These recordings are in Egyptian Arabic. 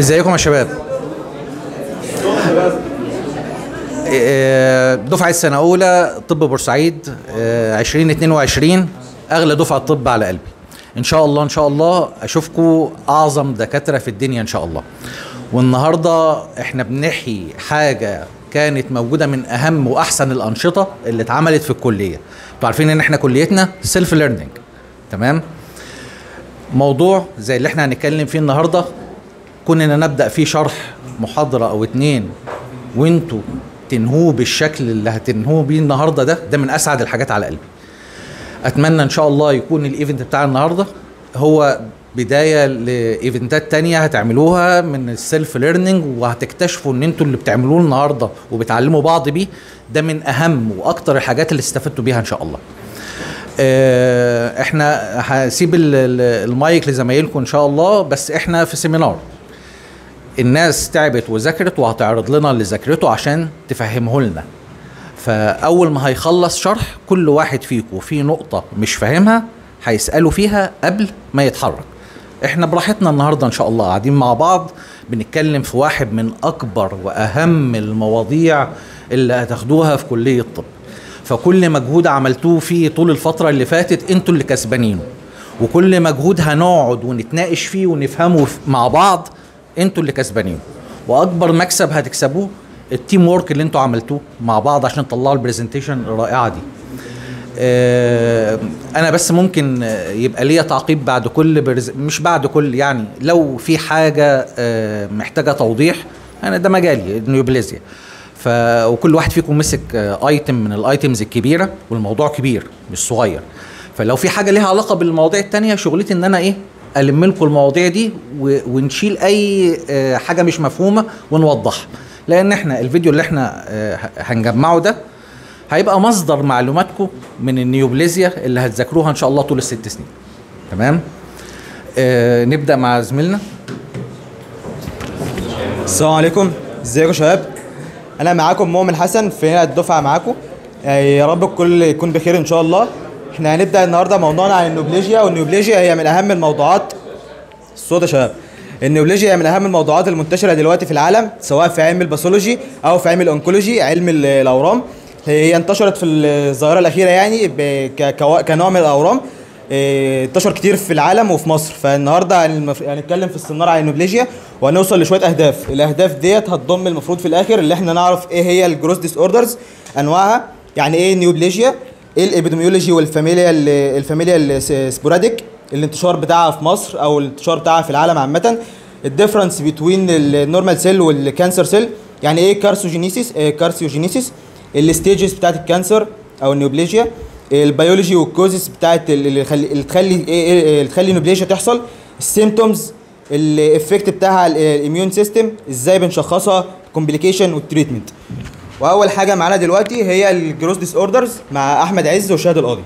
ازيكم يا شباب آه، دفعة سنة أولى طب بورسعيد آه، 2022 أغلى دفعة طب على قلبي إن شاء الله إن شاء الله أشوفكم أعظم دكاترة في الدنيا إن شاء الله والنهاردة إحنا بنحيي حاجة كانت موجودة من أهم وأحسن الأنشطة اللي اتعملت في الكلية انتوا عارفين إن إحنا كليتنا سيلف ليرنينج تمام موضوع زي اللي احنا هنتكلم فيه النهارده كنا نبدا فيه شرح محاضره او اتنين وانتوا تنهوه بالشكل اللي هتنهوه بيه النهارده ده ده من اسعد الحاجات على قلبي اتمنى ان شاء الله يكون الايفنت بتاع النهارده هو بدايه لايفنتات تانية هتعملوها من السيلف ليرنينج وهتكتشفوا ان انتوا اللي بتعملوه النهارده وبتعلموا بعض بيه ده من اهم واكتر الحاجات اللي استفدتوا بيها ان شاء الله آه، احنا هسيب ال- ال- المايك لزمايلكم ان شاء الله بس احنا في سيمينار الناس تعبت وذاكرت وهتعرض لنا اللي ذاكرته عشان تفهمه لنا فاول ما هيخلص شرح كل واحد فيكم في نقطه مش فاهمها هيساله فيها قبل ما يتحرك احنا براحتنا النهارده ان شاء الله قاعدين مع بعض بنتكلم في واحد من اكبر واهم المواضيع اللي هتاخدوها في كليه الطب فكل مجهود عملتوه فيه طول الفتره اللي فاتت انتوا اللي كسبانينه وكل مجهود هنقعد ونتناقش فيه ونفهمه ف- مع بعض انتوا اللي كسبانينه واكبر مكسب هتكسبوه التيم وورك اللي انتوا عملتوه مع بعض عشان تطلعوا البرزنتيشن الرائعه دي آه، انا بس ممكن آه، يبقى ليا تعقيب بعد كل برز... مش بعد كل يعني لو في حاجه آه، محتاجه توضيح انا ده مجالي النيوبليزيا ف وكل واحد فيكم مسك آه، ايتم من الايتمز الكبيره والموضوع كبير مش صغير فلو في حاجه ليها علاقه بالمواضيع التانية شغلتي ان انا ايه الم لكم المواضيع دي و... ونشيل اي آه، حاجه مش مفهومه ونوضحها لان احنا الفيديو اللي احنا آه، ه- هنجمعه ده هيبقى مصدر معلوماتكم من النيوبليزيا اللي هتذاكروها ان شاء الله طول الست سنين تمام آه نبدا مع زميلنا السلام عليكم ازيكم يا شباب انا معاكم مؤمن حسن في هنا الدفعه معاكم يعني يا رب الكل يكون بخير ان شاء الله احنا هنبدا النهارده موضوعنا عن النيوبليجيا والنيوبليجيا هي من اهم الموضوعات الصوت يا شباب النيوبليجيا هي من اهم الموضوعات المنتشره دلوقتي في العالم سواء في علم الباثولوجي او في علم الانكولوجي علم ال- الاورام هي انتشرت في الظاهره الاخيره يعني ب- ك- كوا- كنوع من الاورام إيه، انتشر كتير في العالم وفي مصر فالنهارده هنمف- هنتكلم في السمنار عن النيوبليجيا وهنوصل لشويه اهداف الاهداف ديت هتضم المفروض في الاخر اللي احنا نعرف ايه هي الجروس ديس اوردرز انواعها يعني ايه نيوبليجيا ايه الابيديميولوجي والفاميليا ال- الفاميليا السبوراديك الانتشار بتاعها في مصر او الانتشار بتاعها في العالم عامه الديفرنس بين النورمال سيل والكانسر سيل يعني ايه كارسوجينيسيس إيه كارسيوجينيسيس الستيجز بتاعت الكانسر او النيوبليجيا البيولوجي والكوزس بتاعت اللي خلي اللي تخلي ايه إيه اللي تخلي النيوبليجيا تحصل السيمتومز الافكت بتاعها الاميون سيستم ازاي بنشخصها كومبليكيشن والتريتمنت واول حاجه معانا دلوقتي هي الجروس ديس اوردرز مع احمد عز وشهد القاضي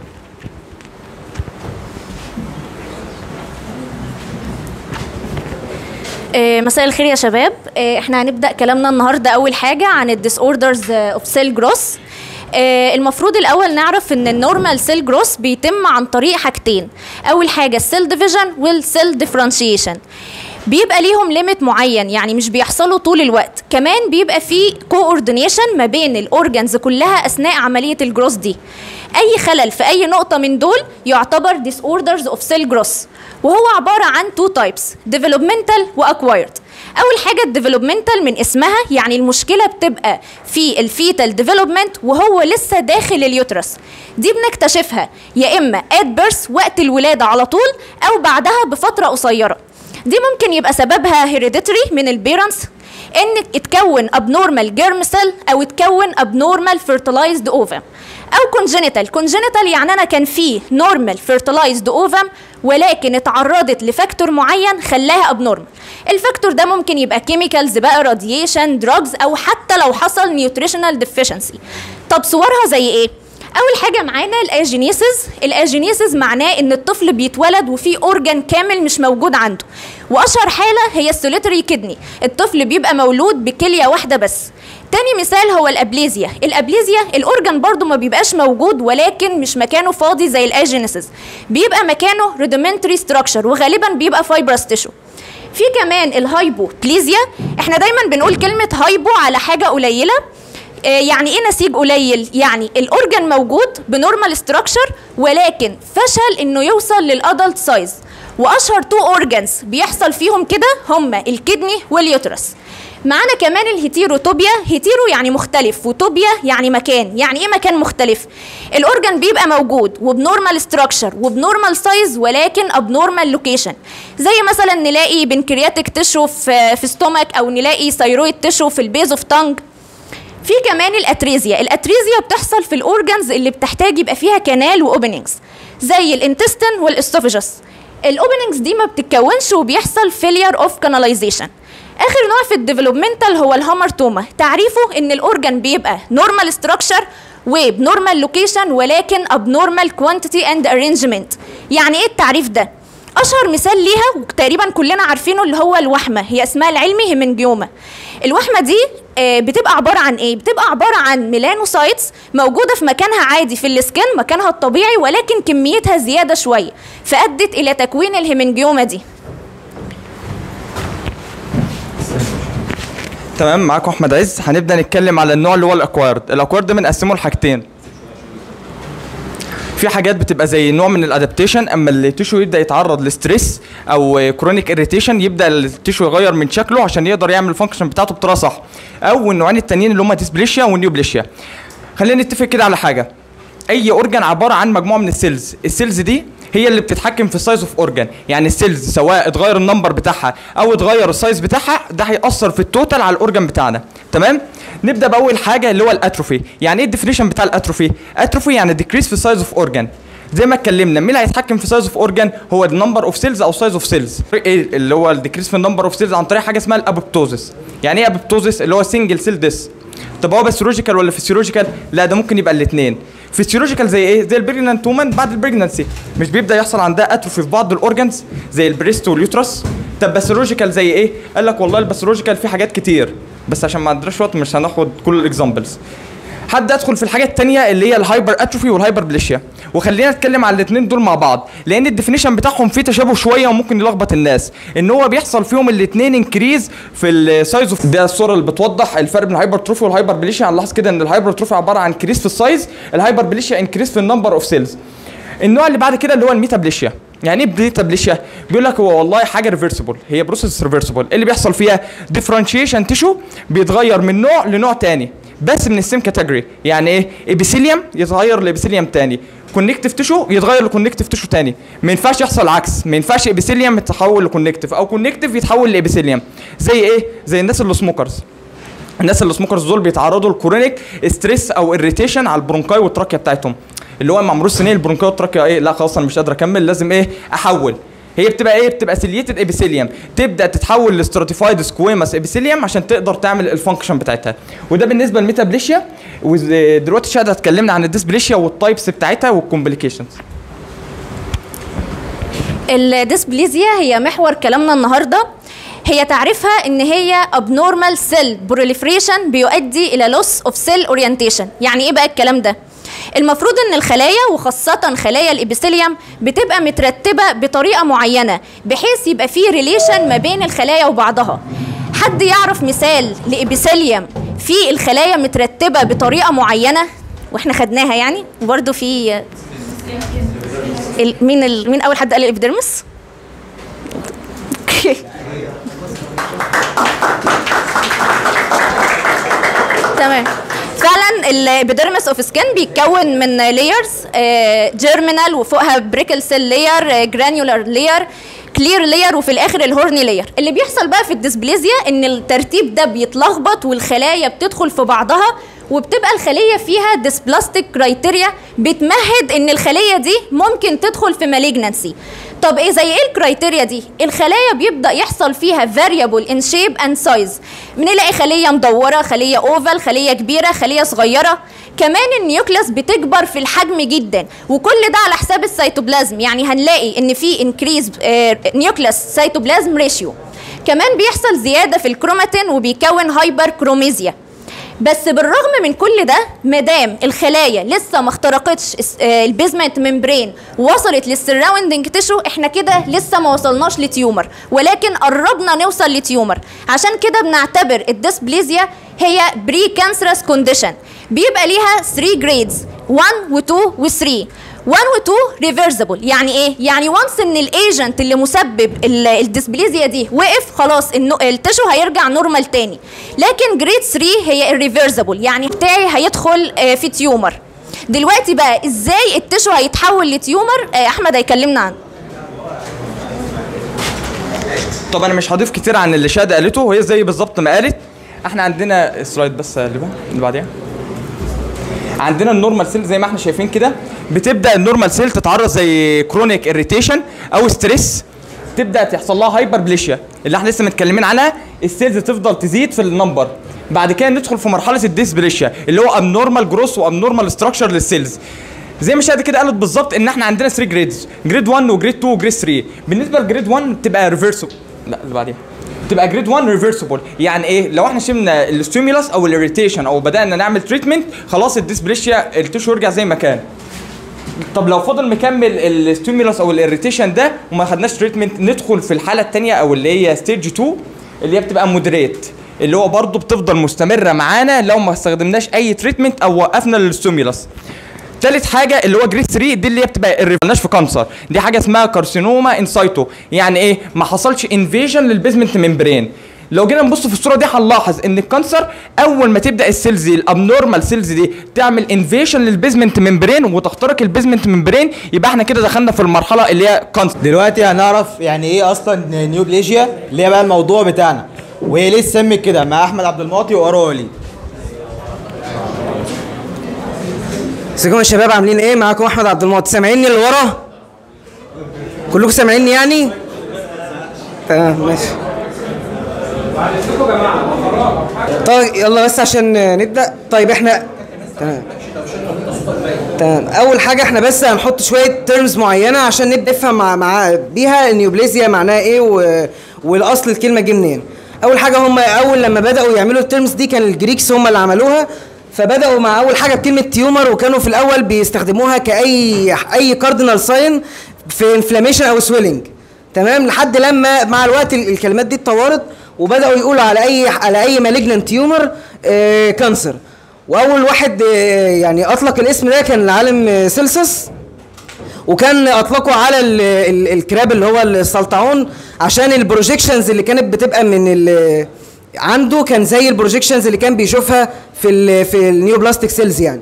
آه، مساء الخير يا شباب آه، احنا هنبدا كلامنا النهارده اول حاجه عن الديس اوردرز اوف سيل جروس المفروض الاول نعرف ان النورمال سيل جروس بيتم عن طريق حاجتين اول حاجه السيل ديفيجن والسيل ديفرنشيشن بيبقى ليهم ليميت معين يعني مش بيحصلوا طول الوقت كمان بيبقى في كوردينيشن ما بين الاورجنز كلها اثناء عمليه الجروس دي اي خلل في اي نقطه من دول يعتبر disorders of cell growth وهو عباره عن two types developmental واكوايرد اول حاجه الديفلوبمنتال من اسمها يعني المشكله بتبقى في الفيتال ديفلوبمنت وهو لسه داخل اليوترس دي بنكتشفها يا اما at birth وقت الولاده على طول او بعدها بفتره قصيره دي ممكن يبقى سببها هيريديتري من البيرنتس ان اتكون abnormal germ cell او اتكون abnormal fertilized ovum او congenital congenital يعني انا كان في normal fertilized ovum ولكن اتعرضت لفاكتور معين خلاها abnormal الفاكتور ده ممكن يبقى chemicals بقى radiation drugs او حتى لو حصل nutritional deficiency طب صورها زي ايه اول حاجه معانا الاجينيسيس الاجينيسيس معناه ان الطفل بيتولد وفي اورجان كامل مش موجود عنده واشهر حاله هي السوليتري كدني الطفل بيبقى مولود بكليه واحده بس تاني مثال هو الابليزيا الابليزيا الاورجان برضو ما بيبقاش موجود ولكن مش مكانه فاضي زي الاجينيسيس بيبقى مكانه روديمنتري ستراكشر وغالبا بيبقى فايبرس تيشو في كمان الهايبوبليزيا احنا دايما بنقول كلمه هايبو على حاجه قليله آه، يعني ايه نسيج قليل يعني الاورجن موجود بنورمال ستراكشر ولكن فشل انه يوصل للادلت سايز واشهر تو اورجنز بيحصل فيهم كده هما الكدني واليوترس معانا كمان الهيتيروتوبيا هيتيرو يعني مختلف وتوبيا يعني مكان يعني ايه مكان مختلف الاورجن بيبقى موجود وبنورمال ستراكشر وبنورمال سايز ولكن ابنورمال لوكيشن زي مثلا نلاقي بنكرياتيك تشو في في ستومك او نلاقي ثيرويد تشو في البيز اوف تانج في كمان الاتريزيا الاتريزيا بتحصل في الاورجنز اللي بتحتاج يبقى فيها كانال واوبننجز زي الانتستين والاسوفيجس الاوبننجز دي ما بتتكونش وبيحصل فيلير اوف كاناليزيشن اخر نوع في الديفلوبمنتال هو الهامرتوما تعريفه ان الاورجن بيبقى نورمال ستراكشر وبنورمال لوكيشن ولكن ابنورمال كوانتيتي اند ارينجمنت يعني ايه التعريف ده اشهر مثال ليها وتقريبا كلنا عارفينه اللي هو الوحمه هي اسمها العلمي هيمنجيوما الوحمه دي آه، بتبقى عباره عن ايه بتبقى عباره عن ميلانوسايتس موجوده في مكانها عادي في السكن مكانها الطبيعي ولكن كميتها زياده شويه فادت الى تكوين الهيمنجيوما دي تمام معاكم احمد عز هنبدا نتكلم على النوع اللي هو الاكوارد الاكوارد ده بنقسمه لحاجتين في حاجات بتبقى زي نوع من الادابتيشن اما التيشو يبدا يتعرض لستريس او كرونيك اريتيشن يبدا التيشو يغير من شكله عشان يقدر يعمل الفانكشن بتاعته بطريقه صح او النوعين التانيين اللي هم ديسبليشيا والنيوبليشيا خلينا نتفق كده على حاجه اي اورجان عباره عن مجموعه من السيلز السيلز دي هي اللي بتتحكم في السايز اوف اورجان يعني السيلز سواء اتغير النمبر بتاعها او اتغير السايز بتاعها ده هيأثر في التوتال على الاورجان بتاعنا تمام نبدا باول حاجه اللي هو الاتروفي يعني ايه الديفينيشن بتاع الاتروفي اتروفي يعني ديكريس في السايز اوف اورجان زي ما اتكلمنا مين اللي هيتحكم في سايز اوف اورجان هو النمبر اوف سيلز او سايز اوف سيلز ايه اللي هو الديكريس في النمبر اوف سيلز عن طريق حاجه اسمها الابوبتوزس يعني ايه ابوبتوزس اللي هو سنجل سيل ديس طب هو باثولوجيكال ولا فيسيولوجيكال لا ده ممكن يبقى الاثنين فيسيولوجيكال زي ايه زي البريجنانت وومن بعد البريجنانسي مش بيبدا يحصل عندها اتروفي في بعض الاورجنز زي البريست واليوترس طب باثولوجيكال زي ايه قال لك والله الباثولوجيكال في حاجات كتير بس عشان ما عندناش وقت مش هناخد كل الاكزامبلز حد ادخل في الحاجه الثانيه اللي هي الهايبر اتروفي والهايبر بليشيا وخلينا نتكلم على الاثنين دول مع بعض لان الديفينيشن بتاعهم فيه تشابه شويه وممكن يلخبط الناس ان هو بيحصل فيهم الاثنين انكريز في السايز اوف ده الصوره اللي بتوضح الفرق بين الهايبر تروفي والهايبر بليشيا هنلاحظ كده ان الهايبر تروفي عباره عن انكريز في السايز الهايبر بليشيا انكريز في النمبر اوف سيلز النوع اللي بعد كده اللي هو الميتابليشيا يعني ايه ميتابليشيا بيقول لك هو والله حاجه ريفرسبل هي بروسيس ريفرسبل اللي بيحصل فيها ديفرنشيشن تيشو بيتغير من نوع لنوع تاني بس من السيم كاتيجوري يعني ايه ابيثيليوم يتغير لابيثيليوم تاني كونكتيف تيشو يتغير لكونكتيف تيشو تاني ما ينفعش يحصل عكس ما ينفعش ابيثيليوم يتحول لكونكتيف او كونكتيف يتحول لابيثيليوم زي ايه زي الناس اللي سموكرز الناس اللي سموكرز دول بيتعرضوا لكرونيك ستريس او اريتيشن على البرونكاي والتراكيا بتاعتهم اللي هو معمول سنين البرونكاي والتراكيا ايه لا خلاص انا مش قادر اكمل لازم ايه احول هي بتبقى ايه بتبقى سيليتد ابيثيليوم تبدا تتحول لستراتيفايد سكويماس ابيثيليوم عشان تقدر تعمل الفانكشن بتاعتها وده بالنسبه للميتابليشيا ودلوقتي شهاده اتكلمنا عن الديسبليشيا والتايبس بتاعتها والكومبليكيشنز الديسبليزيا هي محور كلامنا النهارده هي تعريفها ان هي abnormal cell proliferation بيؤدي الى loss of cell orientation يعني ايه بقى الكلام ده المفروض ان الخلايا وخاصة خلايا الابيثيليوم بتبقى مترتبة بطريقة معينة بحيث يبقى فيه ريليشن ما بين الخلايا وبعضها حد يعرف مثال لابيثيليوم فيه الخلايا مترتبة بطريقة معينة واحنا خدناها يعني وبرده في ال- مين ال... مين اول حد قال الابيدرمس اوكي تمام فعلا الابيدرمس اوف سكين بيتكون من لايرز جيرمينال وفوقها بريكل سيل لاير جرانيولار لاير كلير لاير وفي الاخر الهورني لاير اللي بيحصل بقى في الديسبليزيا ان الترتيب ده بيتلخبط والخلايا بتدخل في بعضها وبتبقى الخليه فيها ديسبلاستيك كرايتيريا بتمهد ان الخليه دي ممكن تدخل في مالجنسي طب ايه زي ايه الكرايتيريا دي الخلايا بيبدا يحصل فيها variable in shape and size بنلاقي خليه مدوره خليه اوفال خليه كبيره خليه صغيره كمان النيوكليس بتكبر في الحجم جدا وكل ده على حساب السيتوبلازم يعني هنلاقي ان في انكريز نيوكليس سيتوبلازم ريشيو كمان بيحصل زياده في الكروماتين وبيكون هايبر كروميزيا بس بالرغم من كل ده مادام الخلايا لسه ما اخترقتش الس- آه، البيزمنت ممبرين وصلت للسراوندنج تيشو احنا كده لسه ما وصلناش لتيومر ولكن قربنا نوصل لتيومر عشان كده بنعتبر الديسبليزيا هي بري كانسرس كونديشن بيبقى ليها 3 جريدز 1 و2 و3 1 و2 ريفرسبل يعني ايه يعني وانس ان الايجنت اللي مسبب ال- الديسبليزيا دي وقف خلاص النو- التشو هيرجع نورمال تاني لكن جريد 3 هي الريفرسبل يعني بتاعي هيدخل آه، في تيومر دلوقتي بقى ازاي التشو هيتحول لتيومر آه، احمد هيكلمنا عنه طب انا مش هضيف كتير عن اللي شادة قالته وهي زي بالظبط ما قالت احنا عندنا سلايد بس اللي بقى- اللي بعديها عندنا النورمال سيل زي ما احنا شايفين كده بتبدا النورمال سيل تتعرض زي كرونيك اريتيشن او ستريس تبدا تحصل لها هايبر بليشيا اللي احنا لسه متكلمين عنها السيلز تفضل تزيد في النمبر بعد كده ندخل في مرحله الديسبليشيا اللي هو ابنورمال جروس وابنورمال ستراكشر للسيلز زي ما شادي كده قالت بالظبط ان احنا عندنا 3 جريدز جريد 1 وجريد 2 وجريد 3 بالنسبه لجريد 1 بتبقى ريفرسبل لا اللي بعديها تبقى جريد 1 ريفرسبل يعني ايه لو احنا شلنا الستيمولس او الاريتيشن او بدانا نعمل تريتمنت خلاص الديسبليشيا التشو يرجع زي ما كان طب لو فضل مكمل الستيمولس او الاريتيشن ده وما خدناش تريتمنت ندخل في الحاله الثانيه او اللي هي ستيج 2 اللي هي بتبقى مودريت اللي هو برضه بتفضل مستمره معانا لو ما استخدمناش اي تريتمنت او وقفنا الستيمولس تالت حاجه اللي هو جريد 3 دي اللي هي بتبقى الريفناش في كانسر دي حاجه اسمها كارسينوما انسايتو يعني ايه ما حصلش انفيجن للبيزمنت ممبرين لو جينا نبص في الصوره دي هنلاحظ ان الكانسر اول ما تبدا السيلز دي الابنورمال سيلز دي تعمل انفيجن للبيزمنت ممبرين وتخترق البيزمنت ممبرين يبقى احنا كده دخلنا في المرحله اللي هي كانسر دلوقتي هنعرف يعني ايه اصلا نيوبليجيا اللي هي بقى الموضوع بتاعنا وهي ليه اتسمت كده مع احمد عبد المعطي وارو وليد ازيكم يا شباب عاملين ايه معاكم احمد عبد المعطي سامعيني اللي ورا كلكم سامعيني يعني تمام ماشي طيب يلا بس عشان نبدا طيب احنا تمام تمام اول حاجه احنا بس هنحط شويه تيرمز معينه عشان نبدا نفهم مع, مع بيها النيوبليزيا معناها ايه و... والاصل الكلمه جه منين اول حاجه هم اول لما بداوا يعملوا التيرمز دي كان الجريكس هم اللي عملوها فبداوا مع اول حاجه بكلمه تيومر وكانوا في الاول بيستخدموها كاي اي كاردينال ساين في انفلاميشن او سويلنج تمام لحد لما مع الوقت ال- الكلمات دي اتطورت وبداوا يقولوا على اي على اي مالجنانت تيومر آه كانسر واول واحد آه يعني اطلق الاسم ده كان العالم آه، سيلسس وكان اطلقوا على ال ال الكراب اللي هو السلطعون عشان البروجيكشنز اللي كانت بتبقى من ال عنده كان زي البروجيكشنز اللي كان بيشوفها في ال في النيوبلاستيك سيلز يعني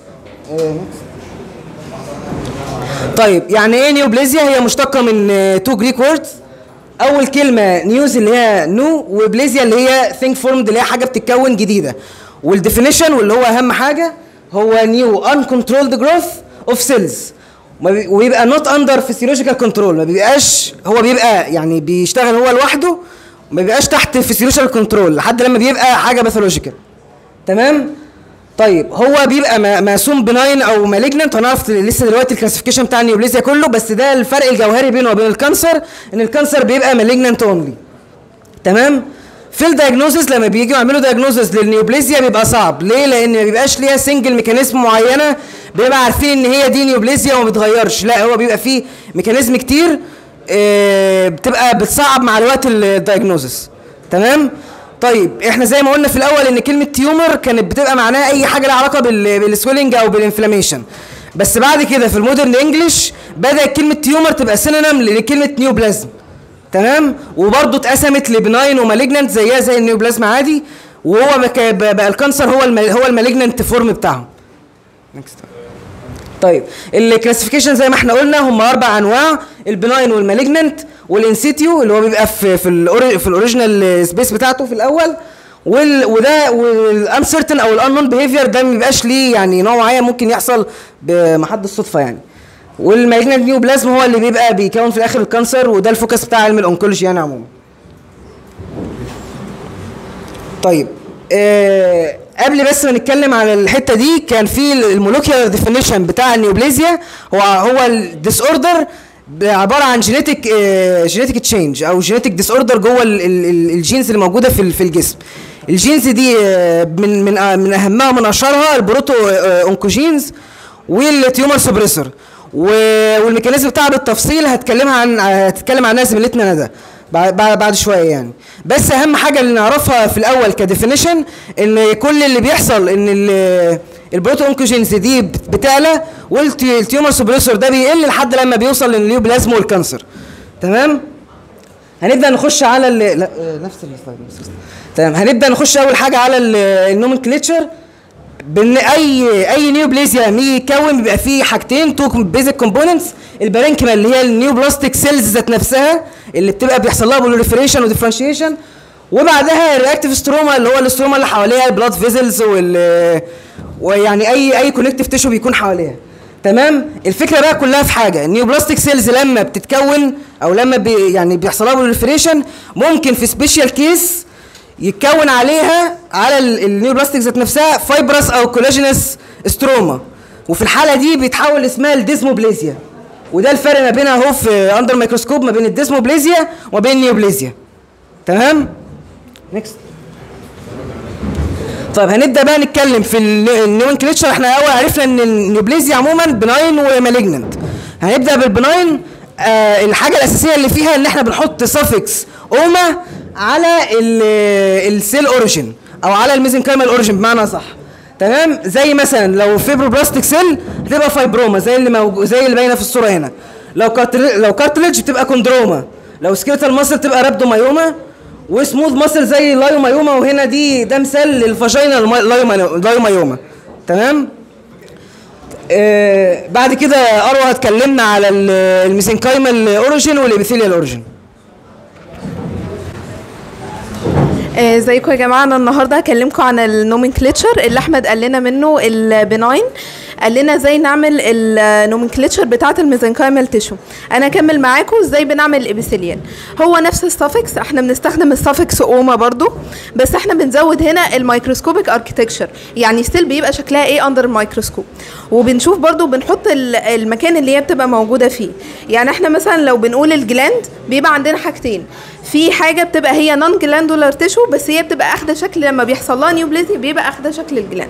طيب يعني ايه نيوبليزيا هي مشتقه من تو جريك ووردز اول كلمه نيوز اللي هي نو وبليزيا اللي هي ثينك فورمد اللي هي حاجه بتتكون جديده والديفينيشن واللي هو اهم حاجه هو نيو uncontrolled growth اوف سيلز ويبقى نوت اندر فيسيولوجيكال كنترول ما بيبقاش هو بيبقى يعني بيشتغل هو لوحده ما بيبقاش تحت فيسيولوجيكال كنترول لحد لما بيبقى حاجه باثولوجيكال تمام طيب هو بيبقى م- مقسوم بناين او مالجننت هنعرف لسه دلوقتي الكلاسيفيكيشن بتاع النيوبليزيا كله بس ده الفرق الجوهري بينه وبين الكانسر ان الكانسر بيبقى مالجننت اونلي تمام في الدايجنوزس لما بييجوا يعملوا دايجنوزس للنيوبليزيا بيبقى صعب ليه لان ما بيبقاش ليها سنجل ميكانيزم معينه بيبقى عارفين ان هي دي نيوبليزيا وما بتغيرش لا هو بيبقى فيه ميكانيزم كتير آه، بتبقى بتصعب مع الوقت الدايجنوزس تمام طيب احنا زي ما قلنا في الاول ان كلمه تيومر كانت بتبقى معناها اي حاجه لها علاقه بال- بالسويلنج او بالانفلاميشن بس بعد كده في المودرن انجلش بدات كلمه تيومر تبقى سينونيم لكلمه نيوبلازم تمام وبرضه اتقسمت لبناين ومالجننت زيها زي النيوبلازم عادي وهو بك- بقى بقى الكانسر هو الم- هو المالجننت فورم بتاعهم طيب الكلاسيفيكيشن زي ما احنا قلنا هم اربع انواع البناين والمالجننت والانسيتيو اللي هو بيبقى في في الأوري في الاوريجينال سبيس بتاعته في الاول وال وده والانسرتن او الانون بيهيفير ده ما بيبقاش ليه يعني نوع معين ممكن يحصل بمحض الصدفه يعني والمالجننت نيو بلازم هو اللي بيبقى بيكون في الاخر الكانسر وده الفوكس بتاع علم الانكولوجي يعني عموما طيب آه قبل بس ما نتكلم على الحته دي كان في المولوكيولار ديفينيشن بتاع النيوبليزيا هو هو الديس اوردر عباره عن جينيتك جينيتك تشينج او جينيتك ديس اوردر جوه ال- ال- ال- الجينز اللي موجوده في ال- في الجسم الجينز دي آه، من من آه، من اهمها ومن اشهرها البروتو آه، اونكوجينز والتيومر سوبريسور و- والميكانيزم بتاعها بالتفصيل هتكلمها عن هتتكلم عنها زميلتنا ندى بعد بعد بعد شويه يعني بس اهم حاجه اللي نعرفها في الاول كديفينيشن ان كل اللي بيحصل ان ال- البروتو اونكوجينز دي بت- بتعلى والتيومر سوبريسور ده بيقل لحد لما بيوصل للنيوبلازم والكانسر تمام هنبدا نخش على ال... لا آه، نفس السلايد نفس السلايد. تمام هنبدا نخش اول حاجه على النومنكليتشر بان اي اي نيوبليزيا لما يكون بيبقى فيه حاجتين تو بيزك كومبوننتس البارينكما اللي هي النيوبلاستيك سيلز ذات نفسها اللي بتبقى بيحصل لها بوليفريشن وديفرنشيشن وبعدها الرياكتيف ستروما اللي هو الاستروما اللي حواليها البلاد فيزلز وال ويعني اي اي كونكتيف تيشو بيكون حواليها تمام الفكره بقى كلها في حاجه النيوبلاستيك سيلز لما بتتكون او لما بي يعني بيحصل لها بوليفريشن ممكن في سبيشال كيس يتكون عليها على ال- النيوبلاستيك ذات نفسها فايبرس او كولاجينس ستروما وفي الحاله دي بيتحول اسمها الديسموبليزيا وده الفرق ما بينها اهو في اندر ميكروسكوب ما بين الديسموبليزيا وما بين النيوبليزيا تمام نيكست طيب هنبدا بقى نتكلم في النيومنكليتشر احنا اول عرفنا ان النيوبليزيا عموما بناين ومالجننت هنبدا بالبناين آه الحاجه الاساسيه اللي فيها ان احنا بنحط سافكس اوما على ال- السيل اوريجين او على الميزنكايمال اوريجين بمعنى صح تمام زي مثلا لو فيبروبلاستيك سيل هتبقى فايبروما زي اللي موجو زي اللي باينه في الصوره هنا لو كارتل لو كارتلج بتبقى كوندروما لو سكيلتال ماسل تبقى رابدومايوما وسموث ماسل زي اللايومايوما وهنا دي ده مثال للفاجينا اللايومايوما تمام آه بعد كده اروى اتكلمنا على ال- الميزنكايمال اوريجين والابيثيليال اوريجين آه، ازيكم يا جماعه انا النهارده هكلمكم عن النومنكليتشر اللي احمد قال لنا منه البناين قال لنا ازاي نعمل النومنكليتشر بتاعه الميزنكايمال تيشو انا اكمل معاكم ازاي بنعمل الابيثيليال هو نفس السافكس احنا بنستخدم السافكس اوما برضو بس احنا بنزود هنا الميكروسكوبيك اركتكتشر يعني ستيل بيبقى شكلها ايه اندر الميكروسكوب وبنشوف برضو بنحط ال- المكان اللي هي بتبقى موجوده فيه يعني احنا مثلا لو بنقول الجلاند بيبقى عندنا حاجتين في حاجه بتبقى هي نون جلاندولار تيشو بس هي بتبقى اخده شكل لما بيحصل لها نيوبليزي بيبقى اخده شكل الجلاند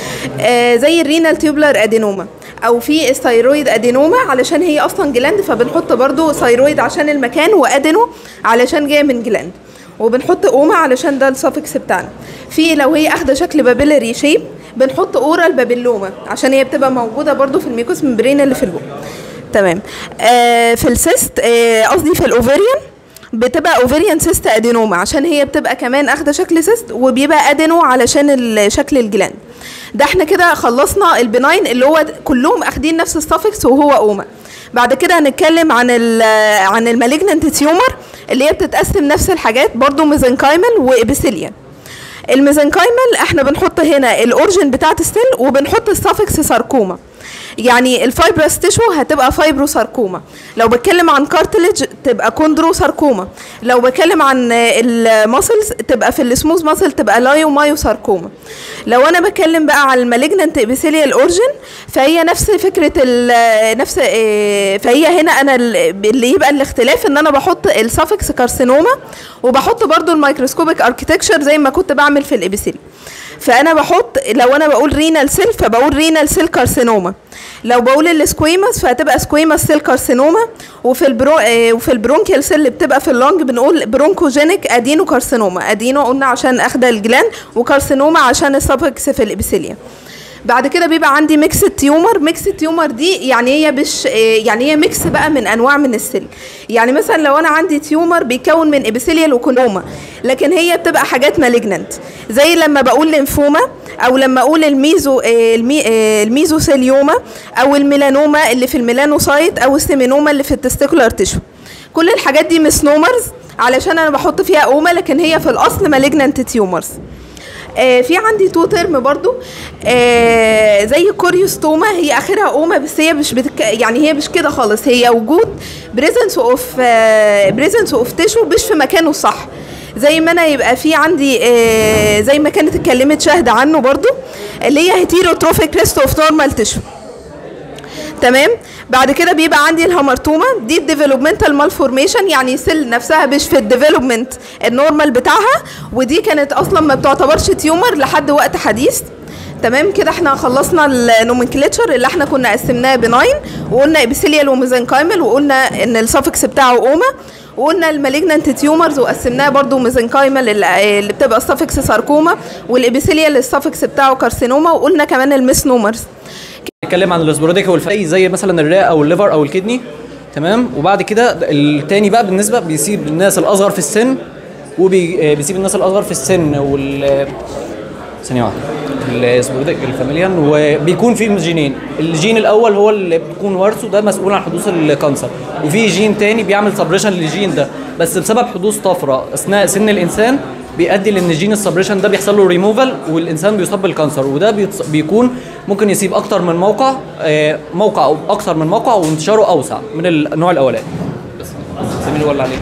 آه زي الرينال تيوبلر ادينوما او في الثيرويد ادينوما علشان هي اصلا جلاند فبنحط برضو ثيرويد عشان المكان وادينو علشان جايه من جلاند وبنحط اوما علشان ده السافكس بتاعنا في لو هي اخده شكل بابيلاري شيب بنحط اورال بابيلوما عشان هي بتبقى موجوده برضو في الميكوس ممبرين اللي في البق تمام آه في السيست آه، قصدي في الاوفيريان بتبقى اوفيريان سيست ادينوما عشان هي بتبقى كمان اخده شكل سيست وبيبقى ادينو علشان ال- شكل الجلاند ده احنا كده خلصنا البناين اللي هو كلهم اخدين نفس السافكس وهو اوما بعد كده هنتكلم عن ال عن المالجننت تيومر اللي هي بتتقسم نفس الحاجات برضو ميزنكايمال وابيثيليان الميزنكايمال احنا بنحط هنا الاورجن بتاعت السيل وبنحط السافكس ساركوما يعني الفايبرس تيشو هتبقى فايبرو ساركوما لو بتكلم عن كارتلج تبقى كوندرو ساركوما لو بتكلم عن الماسلز تبقى في السموث ماسل تبقى لايو مايو ساركوما لو انا بتكلم بقى على المالجننت ابيثيليال اورجن فهي نفس فكره ال- نفس اه، فهي هنا انا ال- اللي يبقى الاختلاف ان انا بحط السافكس كارسينوما وبحط برضو الميكروسكوبيك اركتكتشر زي ما كنت بعمل في الابيثيلي فانا بحط لو انا بقول رينال سيل فبقول رينال سيل كارسينوما لو بقول السكويمس فهتبقى سكويمس سيل كارسينوما وفي البرو آه، وفي البرونكيال سيل اللي بتبقى في اللونج بنقول برونكوجينيك ادينو كارسينوما ادينو قلنا عشان اخده الجلان وكارسينوما عشان السابكس في الابيثيليا بعد كده بيبقى عندي ميكس تيومر ميكس تيومر دي يعني هي مش آه، يعني هي ميكس بقى من انواع من السيل يعني مثلا لو انا عندي تيومر بيكون من ابيثيليال وكونوما لكن هي بتبقى حاجات مالجننت زي لما بقول ليمفوما او لما اقول الميزو آه، المي آه، الميزوثيليوما او الميلانوما اللي في الميلانوسايت او السيمينوما اللي في التستيكولار تيشو كل الحاجات دي مسنومرز علشان انا بحط فيها اوما لكن هي في الاصل مالجننت تيومرز آه في عندي تو ترم برضو آه زي كوريوستوما هي اخرها اوما بس هي مش بتك... يعني هي مش كده خالص هي وجود بريزنس اوف بريزنس اوف تيشو مش في مكانه الصح زي ما انا يبقى في عندي آه زي ما كانت اتكلمت شاهده عنه برضو اللي هي هيتيروتروفيك ريست اوف نورمال تيشو تمام بعد كده بيبقى عندي الهامرتوما دي الديفلوبمنتال مالفورميشن يعني سيل نفسها مش في الديفلوبمنت النورمال بتاعها ودي كانت اصلا ما بتعتبرش تيومر لحد وقت حديث تمام كده احنا خلصنا النومنكليتشر اللي احنا كنا قسمناه بناين وقلنا ابيثيليال وميزنكايمل وقلنا ان السفكس بتاعه اوما وقلنا المالجنانت تيومرز وقسمناه برضو ميزنكايمل اللي اللي بتبقى السفكس ساركوما والابيثيليال السفكس بتاعه كارسينوما وقلنا كمان الميسنومرز نتكلم عن الاسبوروديكا والفري زي مثلا الرئه او الليفر او الكدني تمام وبعد كده التاني بقى بالنسبه بيسيب الناس الاصغر في السن وبيسيب الناس الاصغر في السن وال ثانيه واحده الاسبوروديك الفاميليان وبيكون في جينين الجين الاول هو اللي بيكون وارثه ده مسؤول عن حدوث الكانسر وفي جين تاني بيعمل سبريشن للجين ده بس بسبب حدوث طفره اثناء سن الانسان بيؤدي لان جين السبريشن ده بيحصل له ريموفال والانسان بيصاب بالكانسر وده بيتص- بيكون ممكن يصيب اكتر من موقع آه، موقع او اكتر من موقع وانتشاره اوسع من النوع الاولاني بس زميلي ولا عليك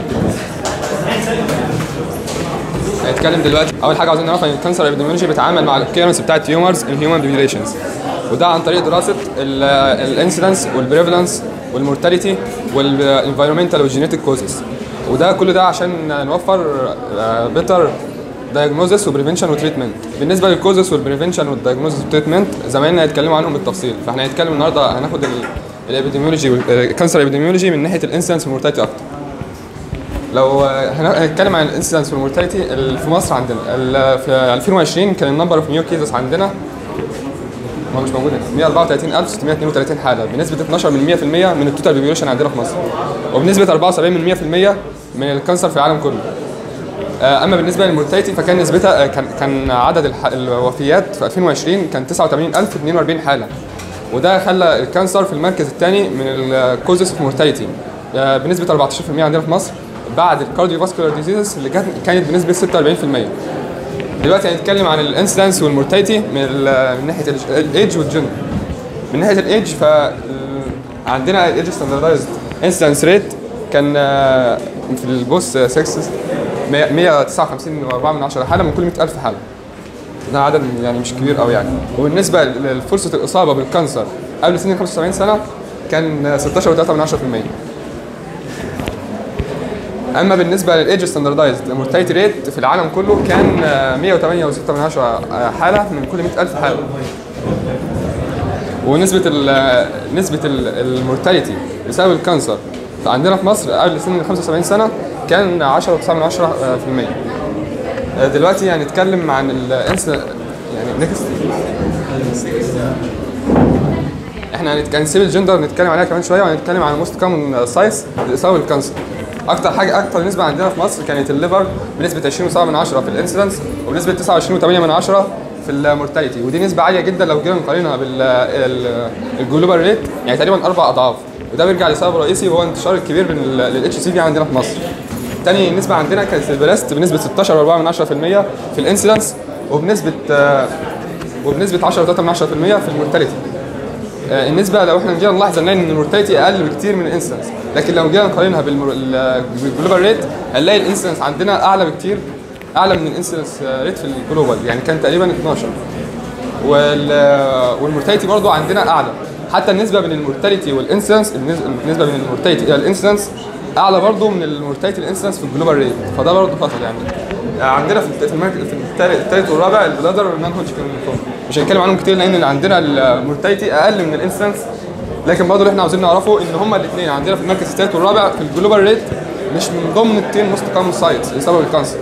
هنتكلم دلوقتي اول حاجه عاوزين نعرف ان الكانسر ابيديميولوجي بيتعامل مع الاكيرنس بتاع التيومرز ان هيومن بوبيليشنز وده عن طريق دراسه الانسيدنس والبريفالنس والمورتاليتي والانفايرمنتال والجينيتك كوزز وده كل ده عشان نوفر بيتر دايجنوزس وبريفنشن وتريتمنت بالنسبه للكوزس والبريفنشن والدايجنوزس والتريتمنت زمايلنا هيتكلموا عنهم بالتفصيل فاحنا هنتكلم النهارده هناخد الابيديميولوجي الكانسر ابيديميولوجي من ناحيه الانسيدنس والمورتاليتي اكتر لو هن- هنتكلم عن الانسيدنس والمورتاليتي ال- في مصر عندنا ال- في 2020 كان النمبر اوف نيو كيسز عندنا هو مش موجود هنا 143632 حاله بنسبه 12 من 100% من التوتال بوبيوليشن عندنا في مصر وبنسبه 74 من 100% من الكانسر في العالم كله آه، اما بالنسبه للمورتاليتي فكان نسبتها آه، كان كان عدد الح- الوفيات في 2020 كان 89042 حاله وده خلى الكانسر في المركز الثاني من الكوزز اوف مورتاليتي بنسبه 14% عندنا في مصر بعد الكارديو فاسكولار ديزيزز اللي كانت كانت بنسبه 46% دلوقتي هنتكلم عن الانسيدنس والمورتاليتي من ال- من ناحيه الايدج والجندر من ناحيه الايدج ف عندنا الايدج ستاندردايزد انسيدنس ريت كان آه، في البوست سكسس 159.4 حاله من كل 100000 حاله ده عدد يعني مش كبير قوي يعني وبالنسبه لفرصه الاصابه بالكانسر قبل سن 75 سنه كان 16.3% اما بالنسبه للايدج ستاندردايزد المورتاليتي ريت في العالم كله كان آه، 108.6 حاله من كل 100000 حاله ونسبه ال نسبه المورتاليتي بسبب الكانسر عندنا في مصر قبل سن 75 سنه كان 10.9% آه، دلوقتي هنتكلم عن الانس يعني نكست احنا هنت- هنسيب الجندر نتكلم عليها كمان شويه وهنتكلم عن موست كومن سايز الاصابه بالكانسر اكتر حاجه اكتر نسبه عندنا في مصر كانت الليفر بنسبه 20.7 في الانسيدنس وبنسبه 29.8 في المورتاليتي ودي نسبه عاليه جدا لو جينا نقارنها بالجلوبال ريت يعني تقريبا اربع اضعاف وده بيرجع لسبب رئيسي وهو انتشار الكبير من للاتش سي في عندنا في مصر تاني نسبة عندنا كانت البلاست بنسبة 16.4% في الانسيدنس وبنسبة آه، وبنسبة 10.3% في المورتاليتي آه، النسبة لو احنا جينا نلاحظ هنلاقي ان المورتاليتي اقل بكتير من الانسيدنس لكن لو جينا نقارنها بالمر- ال- بالجلوبال ريت هنلاقي الانسيدنس عندنا اعلى بكتير اعلى من الانسيدنس ريت في الجلوبال يعني كان تقريبا 12 وال والمورتاليتي برضو عندنا اعلى حتى النسبه بين المورتاليتي والانسيدنس النسبه بين المورتاليتي الى الانسيدنس اعلى برضو من المورتاليتي الانسيدنس في الجلوبال ريت فده برضو خطر يعني عندنا في الت- في المركز في التالت التالت والرابع البلادر والنان هودجكن ليمفوما مش هنتكلم عنهم كتير لان عندنا المورتاليتي اقل من الانسيدنس لكن برضو اللي احنا عاوزين نعرفه ان هما الاثنين عندنا في المركز التالت والرابع في الجلوبال ريت مش من ضمن التين موست كومن سايتس لسبب الكانسر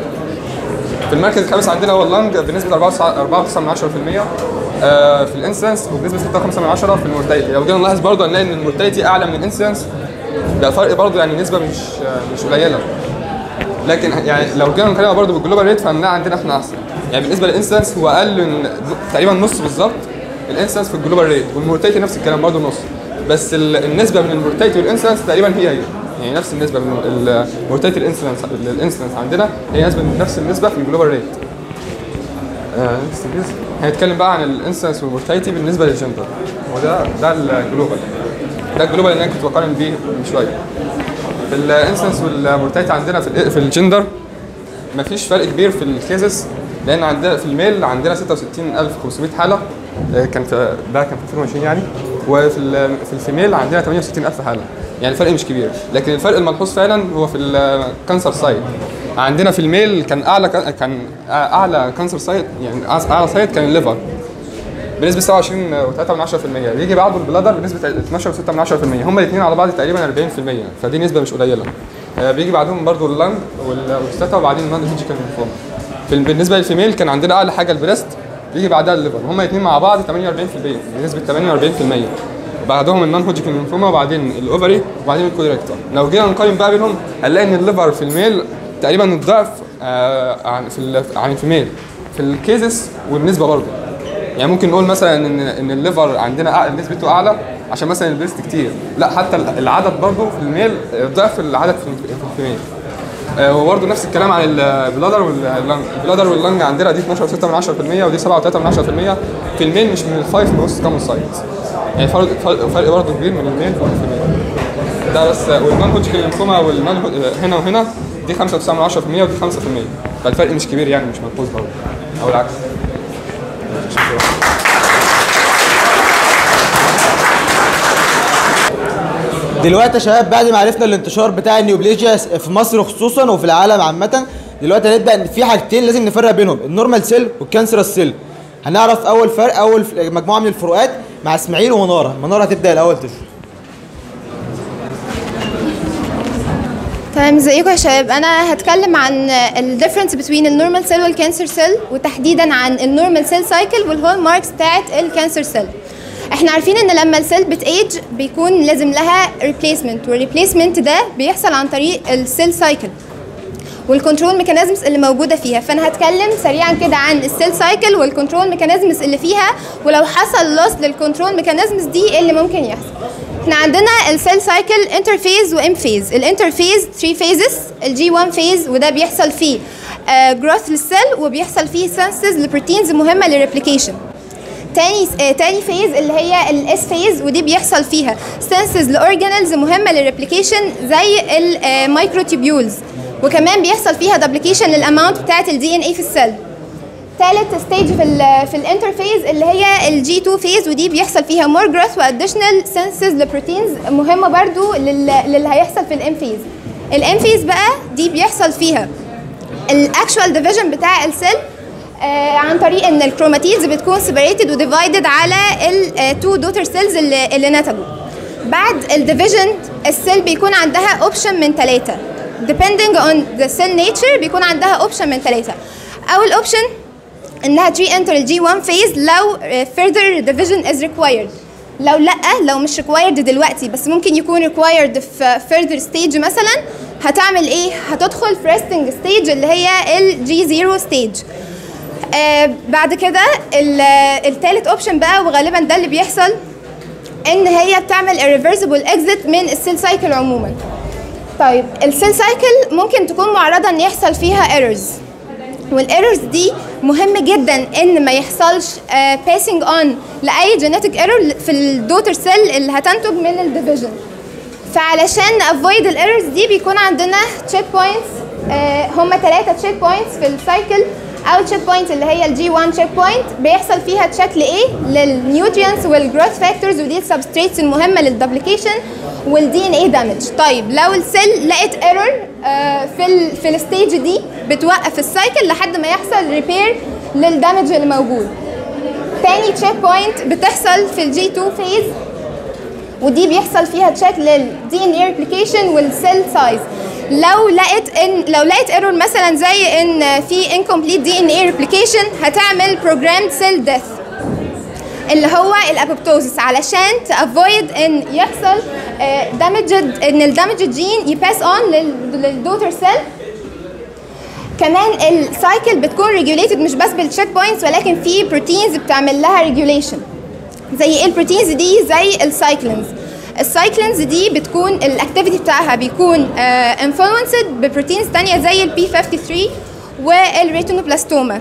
في المركز الخامس عندنا هو اللنج بنسبه 4.9% آه، في الانسنس وبنسبه 6.5% في المورتاليتي لو جينا نلاحظ برضه هنلاقي ان المورتاليتي اعلى من الانسنس ده فرق برضه يعني نسبه مش آه، مش قليله لكن يعني لو جينا نقارنها برضه بالجلوبال ريت فهنلاقي عندنا احنا احسن يعني بالنسبه للانسنس هو اقل من تقريبا نص بالظبط الانسنس في الجلوبال ريت والمورتاليتي نفس الكلام برضه نص بس ال- النسبه بين المورتاليتي والانسنس تقريبا هي هي يعني نفس النسبه بين المورتاليتي الانسنس الانسنس عندنا هي نسبه نفس النسبه في الجلوبال ريت آه، next please. هنتكلم بقى عن الانسنس والمورتاليتي بالنسبه للجندر وده ده الجلوبال ده الجلوبال اللي انا كنت بقارن بيه من شويه في الانسنس والمورتاليتي عندنا في ال- في الجندر مفيش فرق كبير في الكيسز لان عندنا في الميل عندنا 66500 حاله آه، كان في ده كان في 2020 يعني وفي ال- في الفيميل عندنا 68000 حاله يعني الفرق مش كبير لكن الفرق الملحوظ فعلا هو في الكانسر سايت عندنا في الميل كان اعلى كان اعلى كانسر سايت يعني اعلى سايت كان الليفر بنسبه 27 و3 من 10% بيجي بعده البلادر بنسبه 12 و6 من 10% هما الاثنين على بعض تقريبا 40% فدي نسبه مش قليله آه، بيجي بعدهم برضو اللنج وال- والستة وبعدين النون هيجيكال لينفوما في بالنسبه للفيميل كان عندنا اعلى حاجه البريست بيجي بعدها الليفر هما الاثنين مع بعض 48% بنسبه 48% بعدهم النون هوجيكال لينفوما وبعدين الاوفري وبعدين الكوليريكتر لو جينا نقارن بقى بينهم هنلاقي ان الليفر في الميل تقريبا الضعف آه، عن في ال- عن الفيميل في الكيزس والنسبه برضه يعني ممكن نقول مثلا ان ان الليفر عندنا أعلى نسبته اعلى عشان مثلا البريست كتير لا حتى العدد برضه في الميل ضعف العدد في في الفيميل آه، وبرضه نفس الكلام عن البلادر واللنج البلادر واللنج عندنا دي 12.6 من 10% ودي 7.3 من 10% في الميل مش من الفايف موست كومن سايتس يعني فرق فرق فرق برضه كبير من الميل والفيميل ده بس والنون هوجكن لينفوما والنون هو- هنا وهنا دي 5.9 من 10% ودي 5% فالفرق مش كبير يعني مش ملحوظ برضه او العكس دلوقتي يا شباب بعد ما عرفنا الانتشار بتاع النيوبليجيا في مصر خصوصا وفي العالم عامة دلوقتي هنبدأ إن في حاجتين لازم نفرق بينهم النورمال سيل والكانسرس سيل هنعرف أول فرق أول ف- مجموعة من الفروقات مع إسماعيل ومنارة منارة هتبدأ الأول تشرح تمام ازيكم يا شباب انا هتكلم عن الديفرنس بين النورمال سيل والكانسر سيل وتحديدا عن النورمال سيل سايكل والهول ماركس بتاعت الكانسر سيل احنا عارفين ان لما السيل بتايج بيكون لازم لها ريبليسمنت والريبليسمنت ده بيحصل عن طريق السيل سايكل والكنترول ميكانيزمز اللي موجوده فيها فانا هتكلم سريعا كده عن السيل سايكل والكنترول ميكانيزمز اللي فيها ولو حصل لوس للكنترول ميكانيزمز دي ايه اللي ممكن يحصل احنا عندنا السيل سايكل انترفيز وام فيز الانترفيز 3 فيزز الجي 1 فيز وده بيحصل فيه جروث للسيل وبيحصل فيه سنسز لبروتينز مهمه للريبليكيشن تاني آه تاني فيز اللي هي الاس فيز ودي بيحصل فيها سنسز لاورجانيلز مهمه للريبليكيشن زي المايكروتيبيولز وكمان بيحصل فيها دبليكيشن للاماونت بتاعه الدي ان اي في السيل ثالث ستيج في ال في الانترفيز اللي هي الجي 2 فيز ودي بيحصل فيها مور جروث واديشنال سنسز لبروتينز مهمه برضو لل- للي هيحصل في الام فيز الام فيز بقى دي بيحصل فيها الاكشوال ديفيجن بتاع السيل آه عن طريق ان الكروماتيدز بتكون سيبريتد وديفايدد على التو دوتر سيلز اللي, اللي نتجوا بعد الديفيجن السيل بيكون عندها اوبشن من ثلاثه depending on the cell nature بيكون عندها اوبشن من ثلاثه اول اوبشن انها تري انتر الجي 1 فيز لو آه، further division is required لو لا لو مش required دلوقتي بس ممكن يكون required في further stage مثلا هتعمل ايه هتدخل في resting stage اللي هي الجي 0 stage آه بعد كده ال- التالت اوبشن بقى وغالبا ده اللي بيحصل ان هي بتعمل irreversible exit من السيل سايكل عموما طيب السيل سايكل ممكن تكون معرضه ان يحصل فيها ايرورز والايرورز دي مهم جدا ان ما يحصلش باسنج اون لاي جينيتك ايرور في الدوتر سيل اللي هتنتج من الديفيجن فعلشان افويد الايرورز دي بيكون عندنا تشيك بوينتس هم ثلاثه تشيك بوينتس في السايكل اول تشيك بوينت اللي هي الجي 1 تشيك بوينت بيحصل فيها تشيك لايه للنيوترينتس والجروث فاكتورز ودي السبستريتس المهمه للدبليكيشن والدي ان اي دامج طيب لو السيل لقت ايرور في ال في الستيج دي بتوقف السايكل لحد ما يحصل ريبير للدامج اللي موجود تاني تشيك بوينت بتحصل في الجي 2 فيز ودي بيحصل فيها تشيك للدي ان اي ريبليكيشن والسيل سايز لو لقيت ان لو لقيت ايرور مثلا زي ان في incomplete دي ان اي ريبليكيشن هتعمل programmed cell death اللي هو الابوبتوزس علشان تافويد ان يحصل دامجد ان الدامجد جين يباس اون للدوتر سيل كمان السايكل بتكون ريجوليتد مش بس بالتشيك بوينتس ولكن في بروتينز بتعمل لها ريجوليشن زي ايه البروتينز دي زي السايكلينز السايكلينز دي بتكون الاكتيفيتي بتاعها بيكون انفلونسد ببروتينز تانية زي البي 53 والريتينوبلاستوما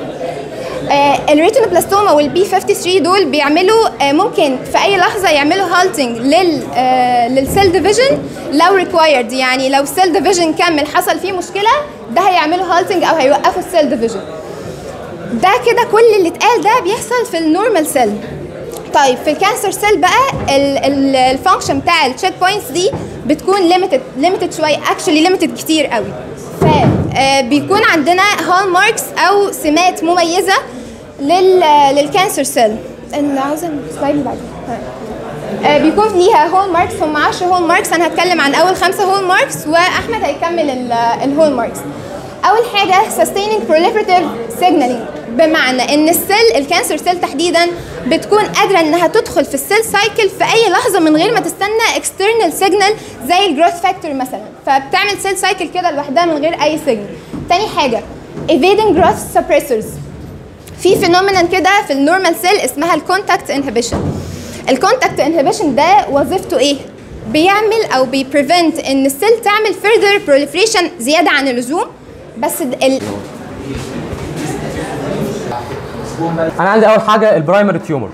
آه الريتينوبلاستوما والبي 53 دول بيعملوا آه ممكن في اي لحظه يعملوا هالتنج لل آه للسيل ديفيجن لو ريكوايرد يعني لو السيل ديفيجن كمل حصل فيه مشكله ده هيعملوا هالتنج او هيوقفوا السيل ديفيجن ده كده كل اللي اتقال ده بيحصل في النورمال سيل طيب في الكانسر سيل بقى الفانكشن بتاع التشيك بوينتس دي بتكون ليميتد ليميتد شويه اكشلي ليميتد كتير قوي ف آه، بيكون عندنا هول ماركس او سمات مميزه لل للكانسر سيل اللي عاوزه السلايد اللي بعدين آه، بيكون ليها هول ماركس هم 10 هول ماركس انا هتكلم عن اول خمسه هول ماركس واحمد هيكمل الهول ماركس اول حاجه sustaining proliferative signaling بمعنى ان السيل الكانسر سيل تحديدا بتكون قادره انها تدخل في السيل سايكل في اي لحظه من غير ما تستنى اكسترنال سيجنال زي الجروث فاكتور مثلا فبتعمل سيل سايكل كده لوحدها من غير اي سيجنال تاني حاجه evading growth suppressors في فينومينال كده في النورمال سيل اسمها الكونتاكت انهبيشن الكونتاكت انهبيشن ده وظيفته ايه بيعمل او بيبريفنت ان السيل تعمل further proliferation زياده عن اللزوم بس ال انا عندي اول حاجه البرايمري تيومر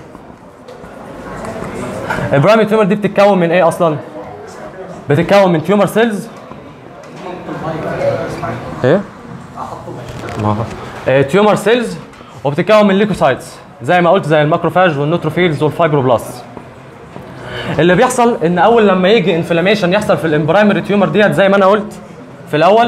البرايمري تيومر دي بتتكون من ايه اصلا بتتكون من تيومر سيلز ايه ما هو تيومر سيلز وبتتكون من ليكوسايتس زي ما قلت زي الماكروفاج والنوتروفيلز والفايبروبلاست اللي بيحصل ان اول لما يجي انفلاميشن يحصل في البرايمري تيومر ديت زي ما انا قلت في الاول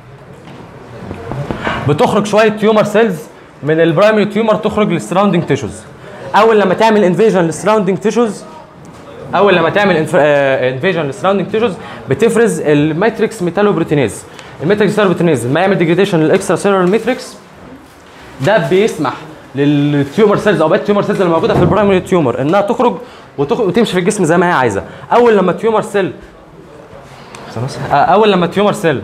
بتخرج شويه تيومر سيلز من البرايمري تيومر تخرج للسراوندينج تيشوز اول لما تعمل انفيجن للسراوندينج تيشوز اول لما تعمل انفيجن للسراوندينج تيشوز بتفرز الماتريكس ميتالوبروتينيز الماتريكس ميتالوبروتينيز لما يعمل ديجريديشن للاكسترا سيلولار ماتريكس ده بيسمح للتيومر سيلز او بقى التيومر سيلز اللي موجوده في البرايمري تيومر انها تخرج وتخ... وتمشي في الجسم زي ما هي عايزه اول لما التيومر سيل اول لما التيومر سيل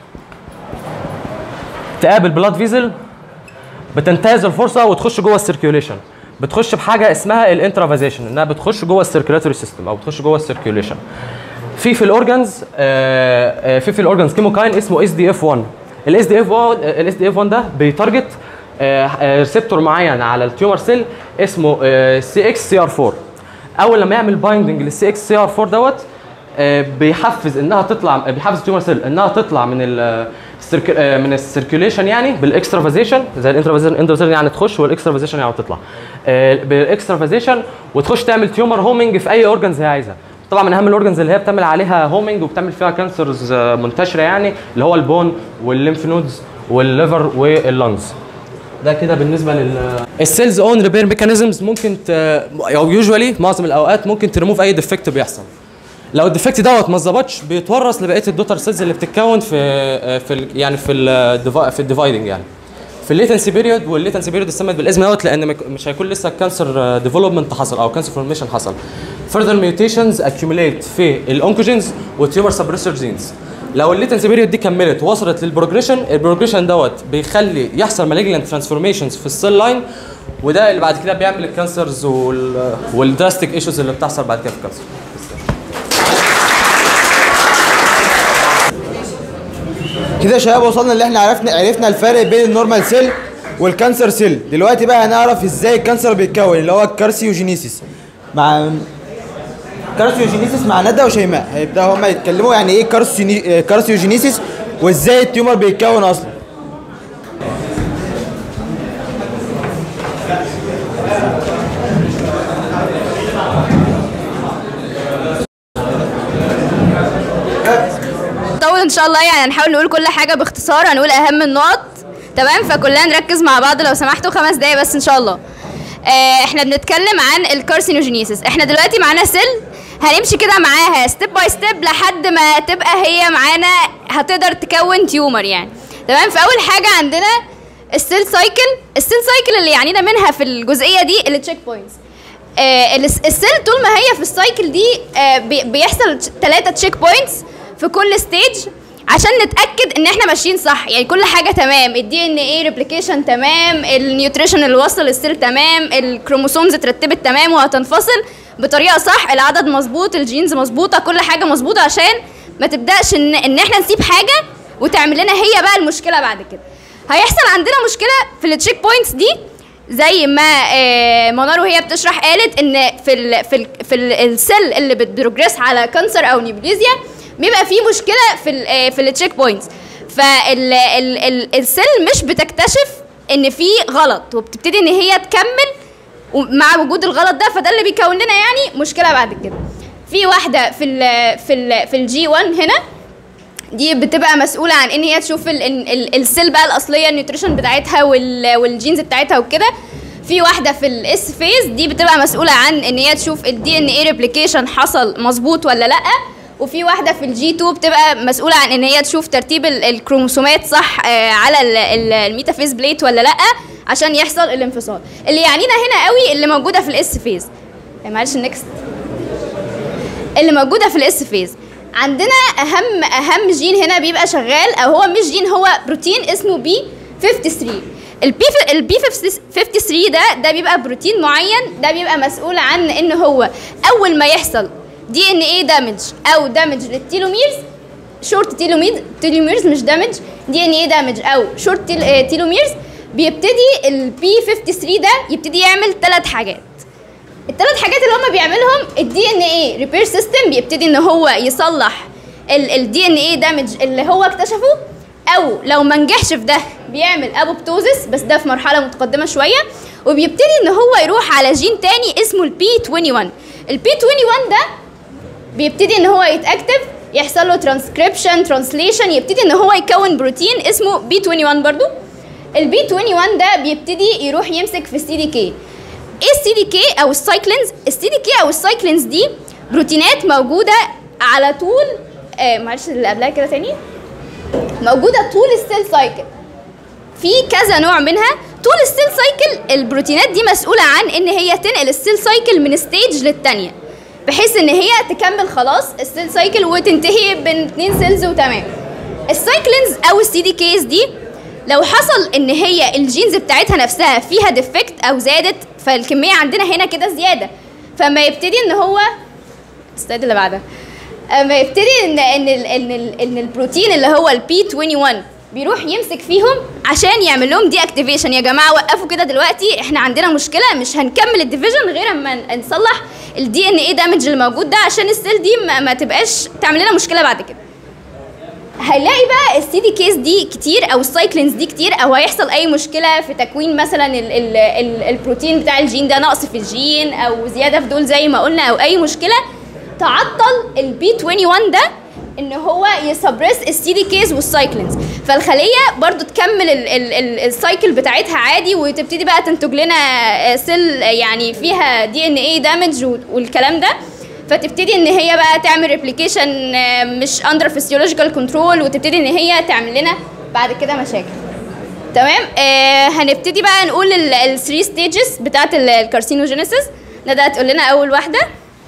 تقابل بلاد فيزل بتنتهز الفرصه وتخش جوه السيركيوليشن بتخش بحاجه اسمها الانترافازيشن انها بتخش جوه السيركيولاتوري سيستم او بتخش جوه السيركيوليشن في في الاورجنز آه، آه، في في الاورجنز كيموكاين اسمه اس دي اف 1 الاس دي اف 1 الاس دي اف 1 ده بيتارجت ريسبتور معين على التيومر سيل اسمه سي اكس سي ار 4 اول لما يعمل بايندنج للسي اكس سي ار 4 دوت آه، بيحفز انها تطلع بيحفز التيومر سيل انها تطلع من ال السيرك- آه، من السيركيوليشن يعني بالاكسترافازيشن زي الانترافازيشن الانترافازيشن يعني تخش والاكسترافازيشن يعني تطلع آه، بالاكسترافازيشن وتخش تعمل تيومر هومنج في اي اورجنز هي عايزها طبعا من اهم الاورجنز اللي هي بتعمل عليها هومنج وبتعمل فيها كانسرز منتشره يعني اللي هو البون والليمف نودز والليفر واللنجز ده كده بالنسبه لل السيلز اون ريبير ميكانيزمز ممكن ت... او يوجوالي معظم الاوقات ممكن تريموف اي ديفكت بيحصل لو الديفكت دوت ما اتظبطش بيتورث لبقيه الدوتر سيلز اللي بتتكون في في ال- يعني في ال في الديفايدنج يعني في الليتنسي بيريود والليتنسي بيريود اتسمت بالاسم دوت لان ما يك- مش هيكون لسه الكانسر ديفلوبمنت حصل او كانسر فورميشن حصل further mutations accumulate في الاونكوجينز والتيومر سبريسور جينز لو الليتنسي بيريود دي كملت وصلت للبروجريشن البروجريشن دوت بيخلي يحصل مالجنت ترانسفورميشنز في السيل لاين وده اللي بعد كده بيعمل الكانسرز وال والدراستيك ايشوز اللي بتحصل بعد كده في الكانسر كده يا شباب وصلنا اللي احنا عرفنا عرفنا الفرق بين النورمال سيل والكانسر سيل دلوقتي بقى هنعرف ازاي الكانسر بيتكون اللي هو الكارسيوجينيسيس مع كارسيوجينيسيس مع ندى وشيماء هيبداوا هما يتكلموا يعني ايه كارسيوني... كارسيوجينيسيس وازاي التيومر بيتكون اصلا طول ان شاء الله يعني هنحاول نقول كل حاجه باختصار هنقول اهم النقط تمام فكلنا نركز مع بعض لو سمحتوا خمس دقايق بس ان شاء الله آه احنا بنتكلم عن الكارسينوجينيسيس احنا دلوقتي معانا سيل هنمشي كده معاها ستيب باي ستيب لحد ما تبقى هي معانا هتقدر تكون تيومر يعني تمام فاول حاجه عندنا السيل سايكل السيل سايكل اللي يعنينا منها في الجزئيه دي التشيك بوينتس آه الس- السيل طول ما هي في السايكل دي آه بي- بيحصل ثلاثة تشيك بوينتس في كل ستيج عشان نتاكد ان احنا ماشيين صح يعني كل حاجه تمام الدي ان ايه ريبليكيشن تمام النيوتريشن اللي وصل للسيل تمام الكروموسومز اترتبت تمام وهتنفصل بطريقه صح العدد مظبوط الجينز مظبوطه كل حاجه مظبوطه عشان ما تبداش ان ان احنا نسيب حاجه وتعمل لنا هي بقى المشكله بعد كده هيحصل عندنا مشكله في التشيك بوينتس دي زي ما آه، منار وهي بتشرح قالت ان في ال في ال في ال- السيل اللي بتبروجريس على كانسر او نيوبليزيا بيبقى فيه مشكله في ال آه، في التشيك بوينتس فالسيل مش بتكتشف ان في غلط وبتبتدي ان هي تكمل ومع وجود الغلط ده فده اللي بيكون لنا يعني مشكله بعد كده في واحده في ال في ال في الجي 1 هنا دي بتبقى مسؤوله عن ان هي تشوف ال- ال- ال- السيل بقى الاصليه النيوتريشن بتاعتها وال- والجينز بتاعتها وكده في واحده في الاس فيز دي بتبقى مسؤوله عن ان هي تشوف الدي ان اي ريبليكيشن حصل مظبوط ولا لا وفي واحده في الجي 2 بتبقى مسؤوله عن ان هي تشوف ترتيب ال- الكروموسومات صح آه، على ال- ال- الميتافيز بليت ولا لا عشان يحصل الانفصال اللي يعنينا هنا قوي اللي موجوده في الاس فيز معلش النكست اللي موجوده في الاس فيز عندنا اهم اهم جين هنا بيبقى شغال او هو مش جين هو بروتين اسمه بي 53 البي البي 53 ده ده بيبقى بروتين معين ده بيبقى مسؤول عن ان هو اول ما يحصل دي ان ايه دامج او دامج للتيلوميرز شورت تيلومير تيلوميرز مش دامج دي ان ايه دامج او شورت تيلوميرز بيبتدي البي 53 ده يبتدي يعمل ثلاث حاجات الثلاث حاجات اللي هم بيعملهم الدي ان اي ريبير سيستم بيبتدي ان هو يصلح الدي ان اي دامج اللي هو اكتشفه او لو ما نجحش في ده بيعمل ابوبتوزس بس ده في مرحله متقدمه شويه وبيبتدي ان هو يروح على جين تاني اسمه البي 21 البي 21 ده بيبتدي ان هو يتاكتف يحصل له ترانسكريبشن ترانسليشن يبتدي ان هو يكون بروتين اسمه بي 21 برضو البي 21 ده بيبتدي يروح يمسك في السي دي كي ايه السي دي كي او السايكلينز السي دي كي او السايكلينز دي بروتينات موجوده على طول آه معلش اللي قبلها كده تاني موجوده طول السيل سايكل في كذا نوع منها طول السيل سايكل البروتينات دي مسؤوله عن ان هي تنقل السيل سايكل من ستيج للتانيه بحيث ان هي تكمل خلاص السيل سايكل وتنتهي بين اتنين سيلز وتمام السايكلينز او السي دي كيز دي لو حصل ان هي الجينز بتاعتها نفسها فيها ديفكت او زادت فالكميه عندنا هنا كده زياده فما يبتدي ان هو السلايد اللي بعدها اما يبتدي ان ان ال ان ال ان البروتين اللي هو البي 21 بيروح يمسك فيهم عشان يعمل لهم دي اكتيفيشن يا جماعه وقفوا كده دلوقتي احنا عندنا مشكله مش هنكمل الديفيجن غير اما نصلح الدي ان ايه دامج اللي موجود ده عشان السيل دي ما, ما تبقاش تعمل لنا مشكله بعد كده هنلاقي بقى السي دي كيس دي كتير او السايكلينز دي كتير او هيحصل اي مشكله في تكوين مثلا ال ال ال البروتين بتاع الجين ده نقص في الجين او زياده في دول زي ما قلنا او اي مشكله تعطل البي 21 ده ان هو يسبرس السي دي كيز والسايكلينز فالخليه برضو تكمل ال ال ال السايكل بتاعتها عادي وتبتدي بقى تنتج لنا سيل يعني فيها دي ان اي دامج والكلام ده فتبتدي ان هي بقى تعمل ريبليكيشن مش اندر فيسيولوجيكال كنترول وتبتدي ان هي تعمل لنا بعد كده مشاكل تمام آه هنبتدي بقى نقول الثري ستيجز بتاعت الكارسينوجينيسيس ندى تقول لنا اول واحده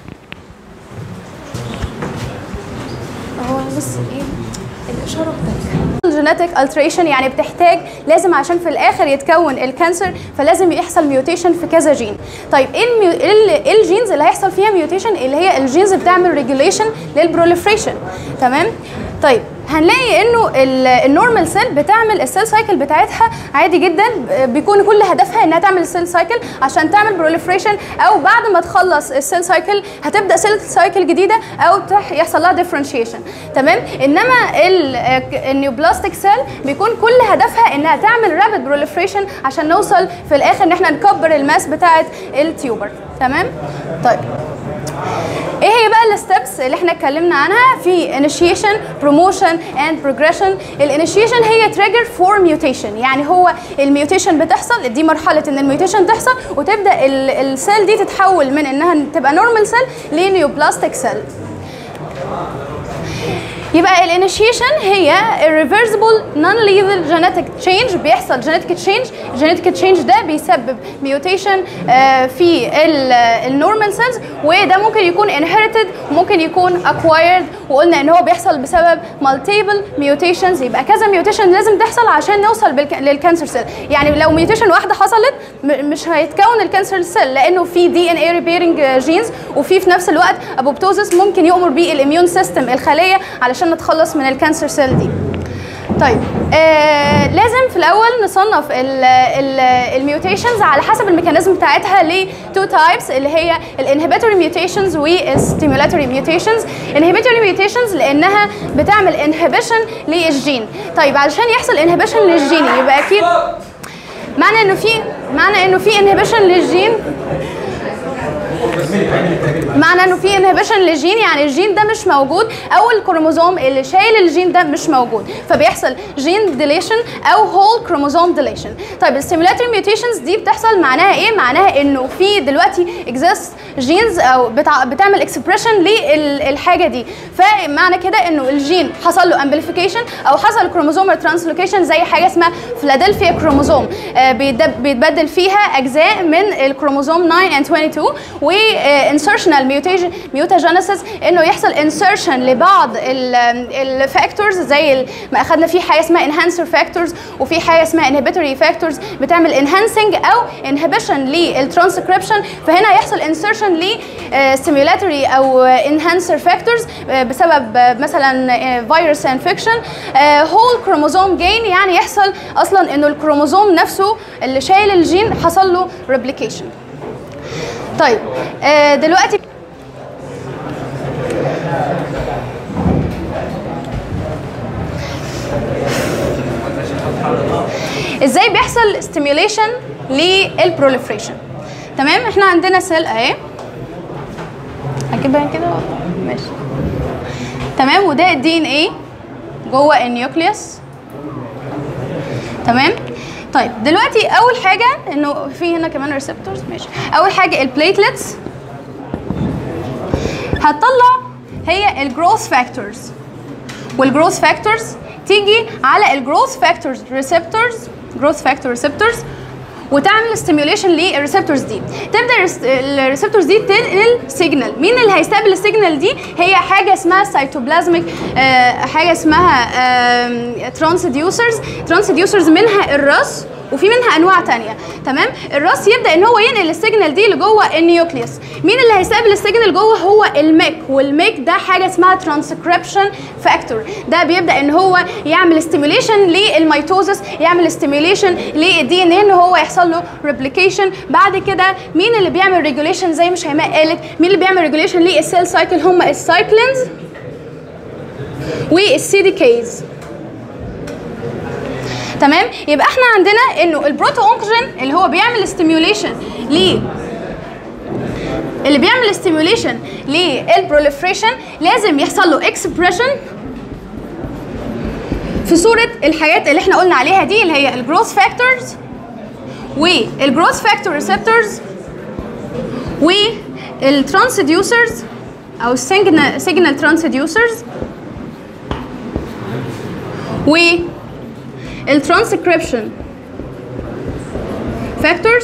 هو بص ايه الاشاره الجينيتك التريشن يعني بتحتاج لازم عشان في الاخر يتكون الكانسر فلازم يحصل ميوتيشن في كذا جين طيب ايه الميو... ايه الجينز اللي هيحصل فيها ميوتيشن اللي هي الجينز بتعمل ريجوليشن للبروليفريشن تمام طيب هنلاقي انه النورمال سيل بتعمل السيل سايكل بتاعتها عادي جدا بيكون كل هدفها انها تعمل السيل سايكل عشان تعمل بروليفريشن او بعد ما تخلص السيل سايكل هتبدا سيل سايكل جديده او يحصل لها ديفرنشيشن تمام انما النيوبلاستيك سيل بيكون كل هدفها انها تعمل رابid بروليفريشن عشان نوصل في الاخر ان احنا نكبر الماس بتاعه التيوبر تمام طيب ايه هي بقى الستبس اللي احنا اتكلمنا عنها في initiation promotion and progression الانيشيشن هي trigger for mutation يعني هو الميوتيشن بتحصل دي مرحله ان الميوتيشن تحصل وتبدا السيل دي تتحول من انها تبقى نورمال سيل لنيوبلاستيك سيل يبقى الانيشيشن هي irreversible non-lethal genetic change بيحصل genetic change genetic change ده بيسبب mutation في النورمال سيلز وده ممكن يكون inherited وممكن يكون acquired وقلنا ان هو بيحصل بسبب multiple mutations يبقى كذا mutation لازم تحصل عشان نوصل للكانسر سيل يعني لو mutation واحده حصلت مش هيتكون الكانسر سيل لانه في دي ان اي ريبيرنج جينز وفي في نفس الوقت ابوبتوزس ممكن يؤمر بيه الاميون سيستم الخليه علشان نتخلص من الكانسر سيل دي طيب آه لازم في الاول نصنف الميوتيشنز على حسب الميكانيزم بتاعتها ل تو تايبس اللي هي الانهبيتوري ميوتيشنز والستيمولاتوري ميوتيشنز انهبيتوري ميوتيشنز لانها بتعمل انهبيشن للجين طيب علشان يحصل انهبيشن للجين يبقى اكيد معنى انه في معنى انه في انهبيشن للجين معنى انه في انهبيشن للجين يعني الجين ده مش موجود او الكروموزوم اللي شايل الجين ده مش موجود فبيحصل جين ديليشن او هول كروموزوم ديليشن طيب الستيمولاتوري ميوتيشنز دي بتحصل معناها ايه معناها انه في دلوقتي اكزيست جينز او بتع... بتعمل اكسبريشن للحاجه دي فمعنى كده انه الجين حصل له امبليفيكيشن او حصل كروموزوم ترانسلوكيشن زي حاجه اسمها فيلادلفيا كروموزوم آه بيتد- بيتبدل فيها اجزاء من الكروموزوم 9 and 22 و انسرشنال ميوتاجينيسيس انه يحصل انسرشن لبعض الفاكتورز زي ال- ما اخذنا في حاجه اسمها انهانسر فاكتورز وفي حاجه اسمها انهبيتوري فاكتورز بتعمل انهانسنج او انهبيشن للترانسكريبشن فهنا هيحصل انسرشن ل ستيمولاتوري او انهانسر فاكتورز بسبب آه، مثلا فيروس انفكشن هول كروموزوم جين يعني يحصل اصلا انه الكروموزوم نفسه اللي شايل الجين حصل له ريبليكيشن طيب آه، دلوقتي ازاي بيحصل ستيميوليشن للبروليفريشن تمام احنا عندنا سيل اهي اجيبها كده ماشي تمام وده الدي ان ايه جوه النيوكليوس تمام طيب دلوقتي اول حاجه انه في هنا كمان ريسبتورز ماشي اول حاجه البليتلتس هتطلع هي الجروث فاكتورز والجروث فاكتورز تيجي على الجروث فاكتورز ريسبتورز جروث فاكتور ريسبتورز وتعمل ستيميوليشن للريسبتورز دي تبدا الريسبتورز دي تنقل سيجنال مين اللي هيستقبل السيجنال دي هي حاجه اسمها سيتوبلازميك آه حاجه اسمها ترانسديوسرز ترانسديوسرز منها الرس وفي منها انواع تانية تمام الراس يبدا ان هو ينقل السيجنال دي لجوه النيوكليوس مين اللي هيستقبل السيجنال جوه هو الميك والميك ده حاجه اسمها ترانسكريبشن فاكتور ده بيبدا ان هو يعمل ستيميوليشن للميتوزس يعمل ستيميوليشن للدي ان ان هو يحصل له ريبليكيشن بعد كده مين اللي بيعمل ريجوليشن زي ما شيماء قالت مين اللي بيعمل ريجوليشن للسيل سايكل هم السايكلينز والسي دي كيز تمام يبقى احنا عندنا انه البروتو اونكوجين اللي هو بيعمل ستيميوليشن ل اللي بيعمل ستيميوليشن للبروليفريشن لازم يحصل له اكسبريشن في صوره الحاجات اللي احنا قلنا عليها دي اللي هي الجروث فاكتورز والجروث فاكتور ريسبتورز والترانسديوسرز او السيجنال سيجنال ترانسديوسرز و الترانسكريبشن فاكتورز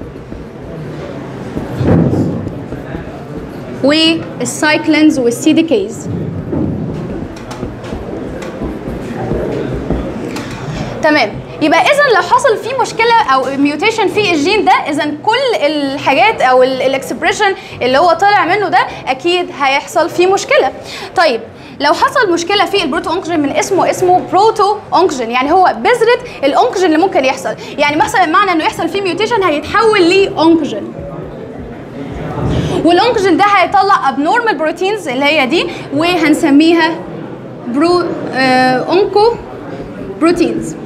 والسايكلينز والسي دي كيز تمام يبقى اذا لو حصل في مشكله او ميوتيشن في الجين ده اذا كل الحاجات او الاكسبريشن اللي هو طالع منه ده اكيد هيحصل فيه مشكله طيب لو حصل مشكله في البروتو اونكوجين من اسمه اسمه بروتو اونكوجين يعني هو بذره الاونكوجين اللي ممكن يحصل يعني مثلا معنى انه يحصل فيه ميوتيشن هيتحول لاونكوجين والاونكوجين ده هيطلع ابنورمال بروتينز اللي هي دي وهنسميها برو آه اونكو بروتينز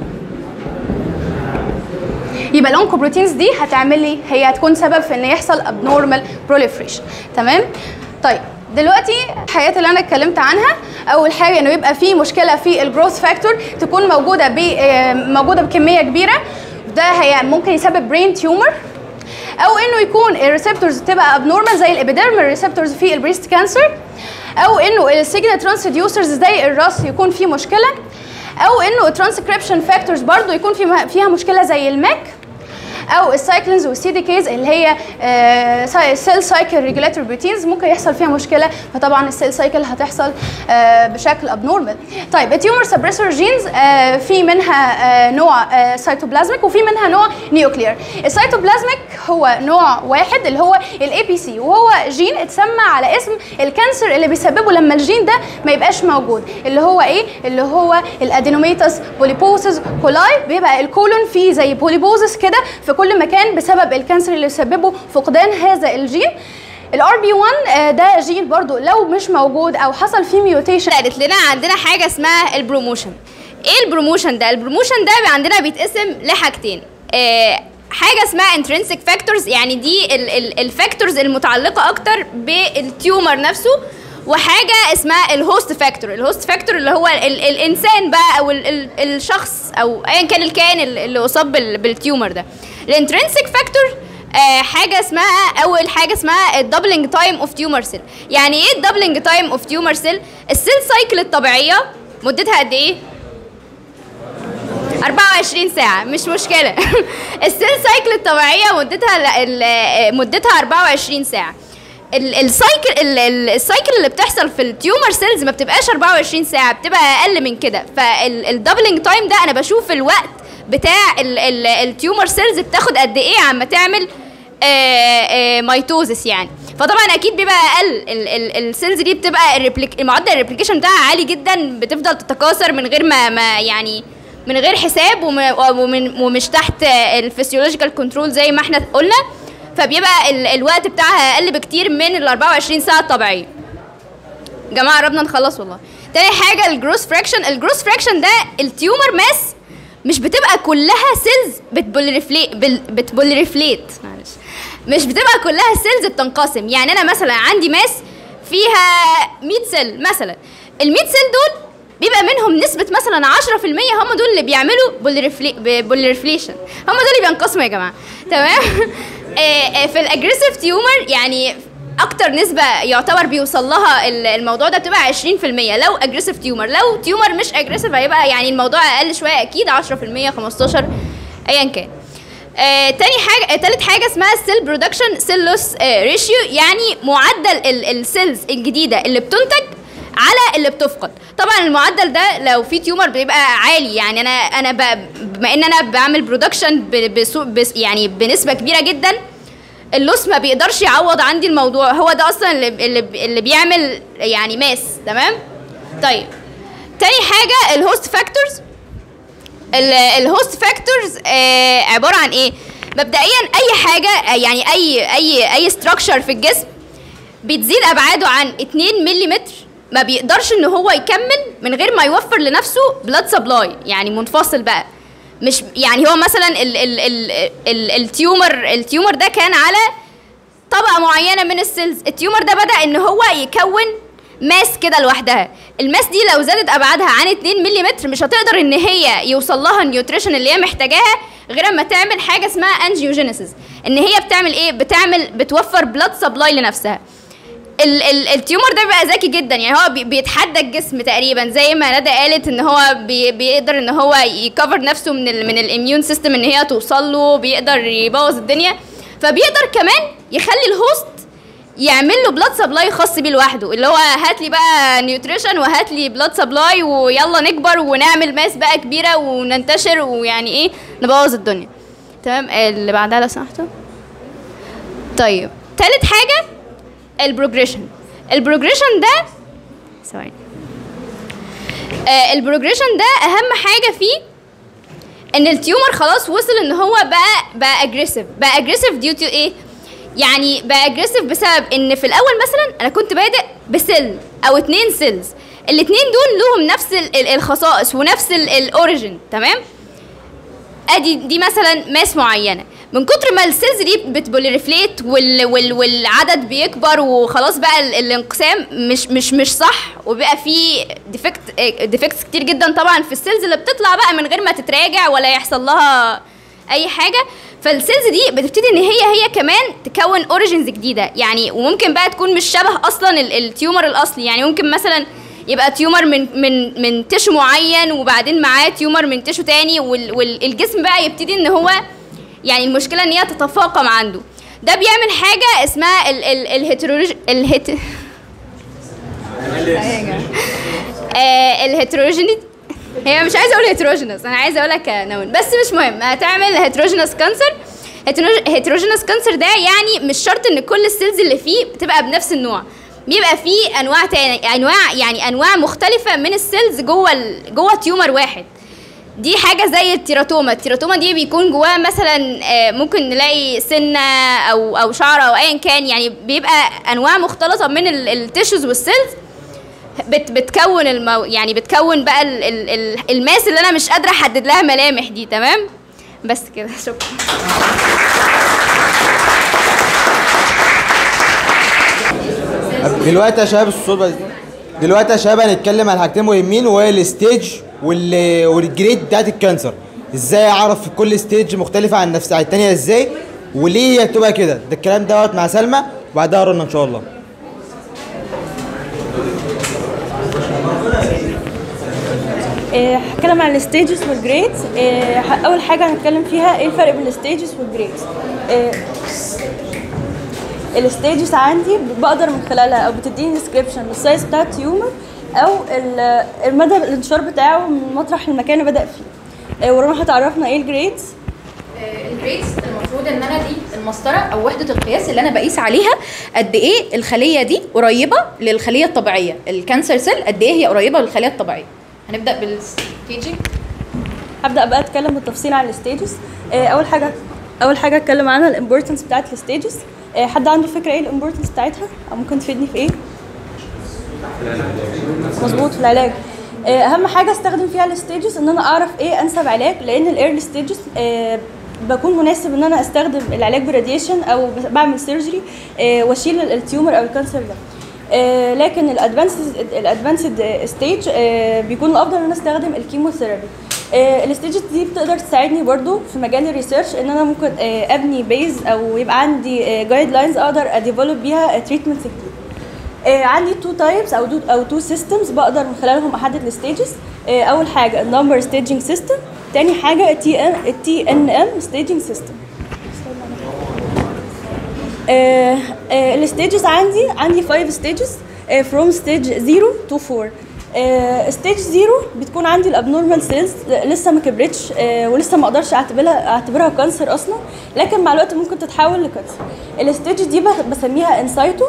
يبقى الاونكو بروتينز دي هتعمل لي هي هتكون سبب في ان يحصل ابنورمال بروليفريشن تمام طيب دلوقتي الحاجات اللي انا اتكلمت عنها اول حاجه انه يبقى في مشكله في الجروث فاكتور تكون موجوده ب موجوده بكميه كبيره ده هي ممكن يسبب برين تيومر او انه يكون الريسبتورز تبقى ابنورمال زي الابيديرمال ريسبتورز في البريست كانسر او انه السيجنال ترانسديوسرز زي الراس يكون فيه مشكله او انه الترانسكريبشن فاكتورز برضو يكون في فيها مشكله زي الماك او السايكلينز والسي دي كيز اللي هي سيل سايكل ريجولاتوري بروتينز ممكن يحصل فيها مشكله فطبعا السيل سايكل هتحصل آه بشكل ابنورمال طيب التيومر سبريسور جينز آه في منها آه نوع سيتوبلازميك وفي منها نوع نيوكليير السيتوبلازميك هو نوع واحد اللي هو الاي بي سي وهو جين اتسمى على اسم الكانسر اللي بيسببه لما الجين ده ما يبقاش موجود اللي هو ايه اللي هو الادينوميتاس بوليبوسس كولاي بيبقى الكولون فيه زي بوليبوزس كده في كل مكان بسبب الكانسر اللي يسببه فقدان هذا الجين الار بي 1 ده جين برضو لو مش موجود او حصل فيه ميوتيشن قالت لنا عندنا حاجه اسمها البروموشن ايه البروموشن ده البروموشن ده عندنا بيتقسم لحاجتين آه حاجه اسمها انترنسك فاكتورز يعني دي الفاكتورز المتعلقه اكتر بالتيومر نفسه وحاجه اسمها الهوست فاكتور الهوست فاكتور اللي هو ال ال الانسان بقى او ال ال الشخص او ايا كان الكائن ال- اللي اصاب بال- بالتيومر ده الانترنسك فاكتور آه حاجه اسمها اول حاجه اسمها الدبلنج تايم اوف تيومر سيل يعني ايه الدبلنج تايم اوف تيومر سيل السيل سايكل الطبيعيه مدتها قد ايه 24 ساعة مش مشكلة السيل سايكل الطبيعية مدتها ال- ال- مدتها 24 ساعة ال- السايكل ال- ال- السايكل اللي بتحصل في التيومر سيلز ما بتبقاش 24 ساعة بتبقى أقل من كده فالدبلنج تايم ده أنا بشوف الوقت بتاع ال- ال- التيومر سيلز بتاخد قد إيه عما تعمل ميتوزس يعني فطبعا اكيد بيبقى اقل ال- ال- السيلز دي بتبقى الريبليك معدل الريبليكيشن بتاعها عالي جدا بتفضل تتكاثر من غير ما, ما يعني من غير حساب وم- ومن ومش تحت الفسيولوجيكال كنترول زي ما احنا قلنا فبيبقى ال- الوقت بتاعها اقل بكتير من ال 24 ساعه الطبيعيه جماعه قربنا نخلص والله تاني حاجه الجروس فراكشن الجروس فراكشن ده التيومر ماس مش بتبقى كلها سيلز بتبولريفليت بتبولريفليت معلش مش بتبقى كلها سيلز بتنقسم يعني انا مثلا عندي ماس فيها 100 سيل مثلا ال 100 سيل دول بيبقى منهم نسبة مثلا 10% هم دول اللي بيعملوا بولريفليشن هم دول اللي بينقسموا يا جماعة تمام آه، آه، في الاجريسيف تيومر يعني اكتر نسبة يعتبر بيوصل لها ال- الموضوع ده بتبقى 20% لو اجريسيف تيومر لو تيومر مش اجريسيف هيبقى يعني الموضوع اقل شوية اكيد 10% 15 ايا كان آه، تاني حاجه آه، تالت حاجه اسمها السيل برودكشن سيل لوس ريشيو يعني معدل السيلز الجديده اللي بتنتج على اللي بتفقد طبعا المعدل ده لو في تيومر بيبقى عالي يعني انا انا ب- بما ان انا بعمل برودكشن يعني بنسبه كبيره جدا اللوس ما بيقدرش يعوض عندي الموضوع هو ده اصلا اللي اللي, اللي بيعمل يعني ماس تمام طيب تاني حاجه الهوست فاكتورز الهوست فاكتورز عباره عن ايه مبدئيا اي حاجه آه، يعني اي اي اي ستراكشر في الجسم بتزيد ابعاده عن 2 ملم ما بيقدرش ان هو يكمل من غير ما يوفر لنفسه بلاد سبلاي يعني منفصل بقى مش يعني هو مثلا ال ال ال ال التيومر التيومر ده كان على طبقه معينه من السيلز التيومر ده بدا ان هو يكون ماس كده لوحدها الماس دي لو زادت ابعادها عن 2 ملم مش هتقدر ان هي يوصل لها النيوتريشن اللي هي محتاجاها غير اما تعمل حاجه اسمها انجيوجينيسيس ان هي بتعمل ايه بتعمل بتوفر بلاد سبلاي لنفسها ال ال التيومر ده بيبقى ذكي جدا يعني هو بي بيتحدى الجسم تقريبا زي ما ندى قالت ان هو بي بيقدر ان هو يكفر نفسه من ال من الاميون سيستم ان هي توصل له بيقدر يبوظ الدنيا فبيقدر كمان يخلي الهوست يعمل له بلاد سبلاي خاص بيه لوحده اللي هو هات لي بقى نيوتريشن وهات لي بلاد سبلاي ويلا نكبر ونعمل ماس بقى كبيره وننتشر ويعني ايه نبوظ الدنيا تمام اللي بعدها لو سمحتوا طيب تالت حاجه البروجريشن البروجريشن ده ثواني آه البروجريشن ده اهم حاجه فيه ان التيومر خلاص وصل ان هو بقى بقى اجريسيف بقى اجريسيف ديو تو ايه يعني بقى اجريسيف بسبب ان في الاول مثلا انا كنت بادئ بسيل او اتنين سيلز الاتنين دول لهم نفس ال- ال- الخصائص ونفس الاوريجن تمام ادي دي مثلا ماس معينه من كتر ما السيلز دي بتبوليرفليت وال وال والعدد بيكبر وخلاص بقى ال- الانقسام مش مش مش صح وبيبقى في ديفكت ديفكتس كتير جدا طبعا في السيلز اللي بتطلع بقى من غير ما تتراجع ولا يحصل لها اي حاجه فالسيلز دي بتبتدي ان هي هي كمان تكون اوريجينز جديده يعني وممكن بقى تكون مش شبه اصلا ال- التيومر الاصلي يعني ممكن مثلا يبقى تيومر من من من تشو معين وبعدين معاه تيومر من تشو تاني وال- والجسم بقى يبتدي ان هو يعني المشكله ان هي تتفاقم عنده ده بيعمل حاجه اسمها ال ال الهيتروج الهيت آه الهيتروجينيتي هي مش عايزه اقول هيتروجينس انا عايزه اقولها كنون بس مش مهم هتعمل هيتروجينس كانسر هيتروجينس كانسر ده يعني مش شرط ان كل السيلز اللي فيه بتبقى بنفس النوع بيبقى فيه انواع تاني انواع يعني انواع مختلفه من السيلز جوه ال- جوه تيومر واحد دي حاجه زي التيراتوما التيراتوما دي بيكون جواها مثلا آه، ممكن نلاقي سنه او او شعر او ايا كان يعني بيبقى انواع مختلطه من التيشوز والسيلز بت بتكون المو... يعني بتكون بقى ال ال ال الماس اللي انا مش قادره احدد لها ملامح دي تمام بس كده شكرا دلوقتي يا شباب الصوت بس دلوقتي يا شباب هنتكلم عن حاجتين مهمين وهي الستيج وال والجريد بتاعت الكانسر ازاي اعرف كل ستيج مختلفه عن نفس عن التانيه ازاي وليه هي بتبقى كده ده الكلام دوت مع سلمى وبعدها رنا ان شاء الله إيه، هتكلم عن الستيجز والجريدز إيه، ح- اول حاجه هنتكلم فيها ايه الفرق بين الستيجز والجريدز الستيجز عندي بقدر من خلالها او بتديني ديسكريبشن للسايز بتاع التيومر او ال- المدى الانتشار بتاعه من مطرح المكان اللي بدا فيه إيه، ورنا هتعرفنا ايه الجريدز الجريدز المفروض ان انا دي المسطره او وحده القياس اللي انا بقيس عليها قد ايه الخليه دي قريبه للخليه الطبيعيه الكانسر سيل قد ايه هي قريبه للخليه الطبيعيه هنبدا بالستيجنج هبدا بقى اتكلم بالتفصيل عن الستيجز اول حاجه اول حاجه اتكلم عنها الامبورتنس بتاعت الستيجز حد عنده فكره ايه الامبورتنس بتاعتها او ممكن تفيدني في ايه مظبوط في العلاج آه، اهم حاجه استخدم فيها الستيجز ان انا اعرف ايه انسب علاج لان الايرلي ستيجز بكون مناسب ان انا استخدم العلاج براديشن او ب- بعمل سيرجري واشيل ال- التيومر او الكانسر ده آه، لكن الادفانسد الادفانسد ستيج بيكون الافضل ان انا استخدم الكيموثيرابي الستيجز دي بتقدر تساعدني برضو في مجال الريسيرش ان انا ممكن آه، ابني بيز او يبقى عندي جايد لاينز اقدر اديفلوب بيها تريتمنت جديد آه، عندي تو تايبس او دو او تو سيستمز بقدر من خلالهم احدد الستيجز اول حاجه النمبر ستيجنج سيستم تاني حاجه التي ان التي ان ام ستيجنج سيستم الستيجز عندي عندي 5 ستيجز فروم ستيج 0 تو 4 ستيج 0 بتكون عندي الابنورمال سيلز لسه ما كبرتش آه، ولسه ما اقدرش اعتبرها اعتبرها كانسر اصلا لكن مع الوقت ممكن تتحول لكانسر الستيج دي بخ- بسميها انسايتو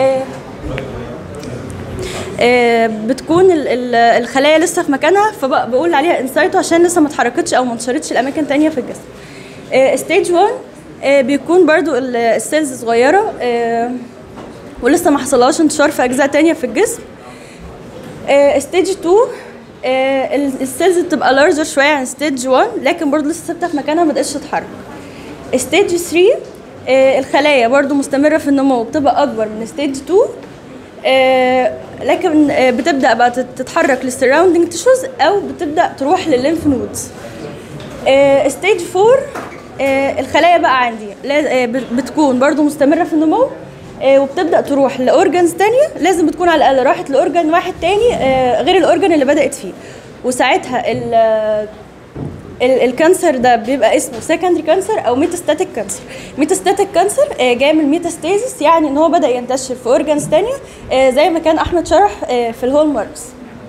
آه، بتكون ال- ال- الخلايا لسه في مكانها فبقول عليها انسايتو عشان لسه ما اتحركتش او ما انتشرتش لاماكن تانية في الجسم ستيج 1 آه، بيكون برضو ال- السيلز صغيره آه، ولسه ما حصلهاش انتشار في اجزاء تانية في الجسم ستيج 2 آه، ال- السيلز بتبقى لارجر شويه عن ستيج 1 لكن برضو لسه ثابته في مكانها ما بدأتش تتحرك ستيج 3 آه، الخلايا برضو مستمره في النمو بتبقى اكبر من ستيج 2 آه، لكن آه، بتبدا بقى تت- تتحرك للسراوندينج تيشوز او بتبدا تروح للليمف نودز ستيج 4 آه، الخلايا بقى عندي لا- آه، بت- بتكون برضو مستمره في النمو آه، وبتبدا تروح لاورجنز تانية لازم بتكون على الاقل راحت لاورجن واحد تاني آه، غير الاورجن اللي بدات فيه وساعتها ال ال- الكانسر ده بيبقى اسمه سكندري كانسر او ميتاستاتيك كانسر ميتاستاتيك كانسر آه، جاي من ميتاستازيس يعني ان هو بدا ينتشر في اورجانز تانية آه، زي ما كان احمد شرح آه، في الهول ماركس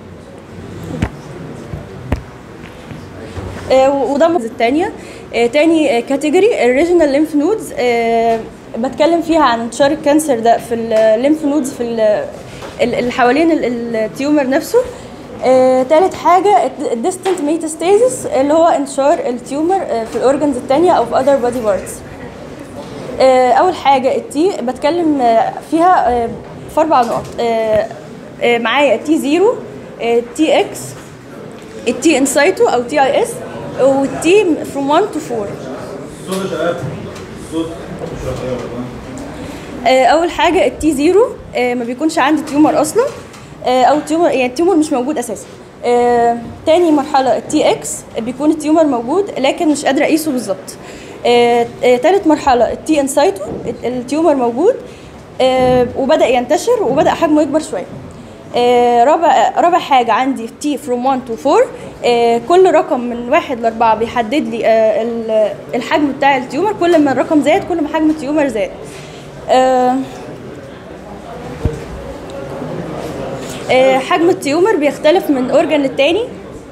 آه، وده المرض الثانيه تاني كاتيجوري الريجنال ليمف نودز بتكلم فيها عن انتشار الكانسر ده في الليمف نودز في ال- ال- اللي حوالين ال- التيومر نفسه آه، تالت حاجة الديستنت ميتاستازيس اللي هو انتشار التيومر آه، في الاورجنز التانية او في other body parts آه، اول حاجة التي بتكلم آه، فيها آه، في اربع نقط آه، آه، معايا التي زيرو التي اكس التي انسايتو او تي اي اس والتي فروم 1 تو 4 صوت يا شباب صوت آه، اول حاجه التي زيرو آه، ما بيكونش عندي تيومر اصلا آه، او تيومر يعني التيومر مش موجود اساسا آه، تاني مرحله التي اكس بيكون التيومر موجود لكن مش قادره اقيسه بالظبط آه، آه، تالت مرحله التي انسايتو التيومر موجود آه، وبدا ينتشر وبدا حجمه يكبر شويه آه، رابع رابع حاجه عندي تي فروم 1 تو 4 آه، كل رقم من واحد لاربعه بيحدد لي آه، ال- الحجم بتاع التيومر كل ما الرقم زاد كل ما حجم التيومر زاد آه، آه، حجم التيومر بيختلف من اورجان للتاني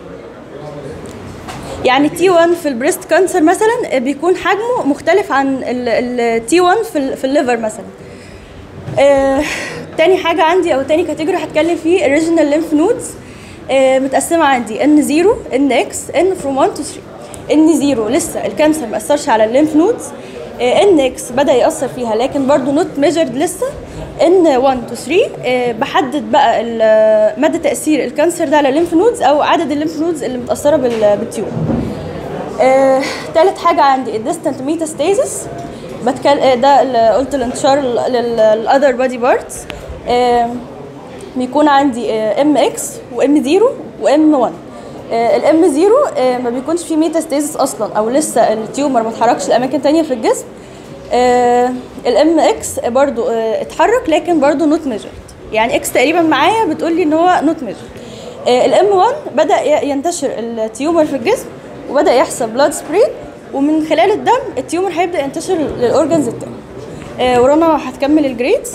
يعني تي 1 في البريست كانسر مثلا آه، بيكون حجمه مختلف عن التي 1 في ال- في الليفر مثلا آه، تاني حاجة عندي أو تاني كاتيجوري هتكلم فيه الريجنال ليمف نودز متقسمة عندي ان 0 ان اكس ان فروم 1 تو 3 ان 0 لسه الكانسر ما أثرش على الليمف نودز ان اكس بدأ يأثر فيها لكن برضو نوت ميجرد لسه ان 1 تو 3 آه، بحدد بقى ال- مدى تأثير الكانسر ده على الليمف نودز أو عدد الليمف نودز اللي متأثرة بال- بالتيوب آه، تالت حاجة عندي الديستنت ميتاستاسيس بتكلم آه، ده اللي قلت الانتشار للاذر بادي بارتس بيكون عندي ام اكس وام 0 وام 1 الام 0 ما بيكونش فيه ميتاستاسيس اصلا او لسه التيومر ما اتحركش لاماكن تانية في الجسم الام اكس برضو آه، اتحرك لكن برضو نوت ميجرد يعني اكس تقريبا معايا بتقول لي ان هو نوت ميجرد الام 1 بدا ي- ينتشر التيومر في الجسم وبدا يحصل بلاد سبريد ومن خلال الدم التيومر هيبدا ينتشر للاورجنز التانية آه، ورانا هتكمل الجريدز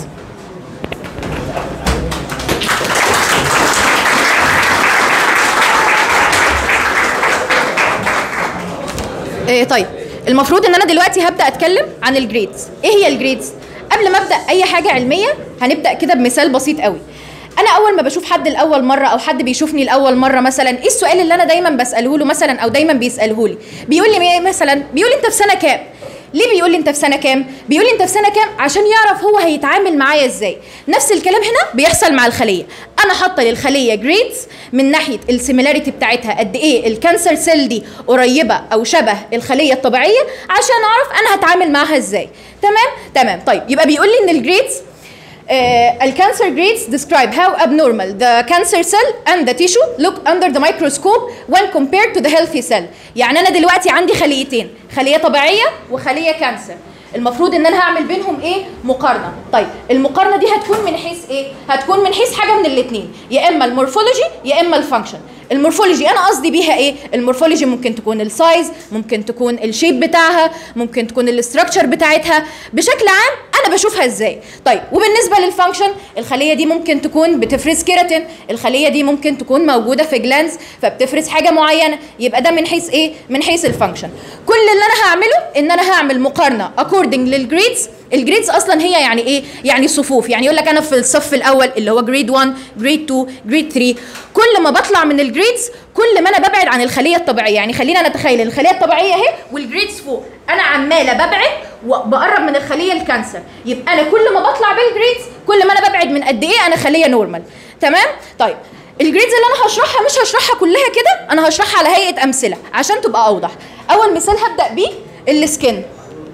إيه طيب المفروض ان انا دلوقتي هبدا اتكلم عن الجريدز ايه هي الجريدز قبل ما ابدا اي حاجه علميه هنبدا كده بمثال بسيط قوي انا اول ما بشوف حد لاول مره او حد بيشوفني لاول مره مثلا ايه السؤال اللي انا دايما بساله له مثلا او دايما بيساله لي بيقول لي إيه مثلا بيقول لي انت في سنه كام ليه بيقول لي انت في سنه كام بيقول لي انت في سنه كام عشان يعرف هو هيتعامل معايا ازاي نفس الكلام هنا بيحصل مع الخليه انا حاطه للخليه جريدز من ناحيه السيميلاريتي بتاعتها قد ايه الكانسر سيل دي قريبه او شبه الخليه الطبيعيه عشان اعرف انا هتعامل معاها ازاي تمام تمام طيب يبقى بيقول لي ان الجريدز Uh, الكانسر grades describe how abnormal the cancer cell and the tissue look under the microscope when compared to the healthy cell يعني انا دلوقتي عندي خليتين خليه طبيعيه وخليه كانسر المفروض ان انا هعمل بينهم ايه مقارنه طيب المقارنه دي هتكون من حيث ايه هتكون من حيث حاجه من الاثنين يا اما المورفولوجي يا اما الفانكشن المورفولوجي انا قصدي بيها ايه المورفولوجي ممكن تكون السايز ممكن تكون الشيب بتاعها ممكن تكون الاستراكشر بتاعتها بشكل عام انا بشوفها ازاي طيب وبالنسبه للفانكشن الخليه دي ممكن تكون بتفرز كيراتين الخليه دي ممكن تكون موجوده في جلانز فبتفرز حاجه معينه يبقى ده من حيث ايه من حيث الفانكشن كل اللي انا هعمله ان انا هعمل مقارنه اكوردنج للجريدز الجريدز اصلا هي يعني ايه يعني صفوف يعني يقول لك انا في الصف الاول اللي هو جريد 1 جريد 2 جريد 3 كل ما بطلع من الجريدز كل ما انا ببعد عن الخليه الطبيعيه يعني خلينا نتخيل الخليه الطبيعيه اهي والجريدز فوق انا عماله ببعد وبقرب من الخليه الكانسر يبقى انا كل ما بطلع بالجريدز كل ما انا ببعد من قد ايه انا خليه نورمال تمام طيب الجريدز اللي انا هشرحها مش هشرحها كلها كده انا هشرحها على هيئه امثله عشان تبقى اوضح اول مثال هبدا بيه السكن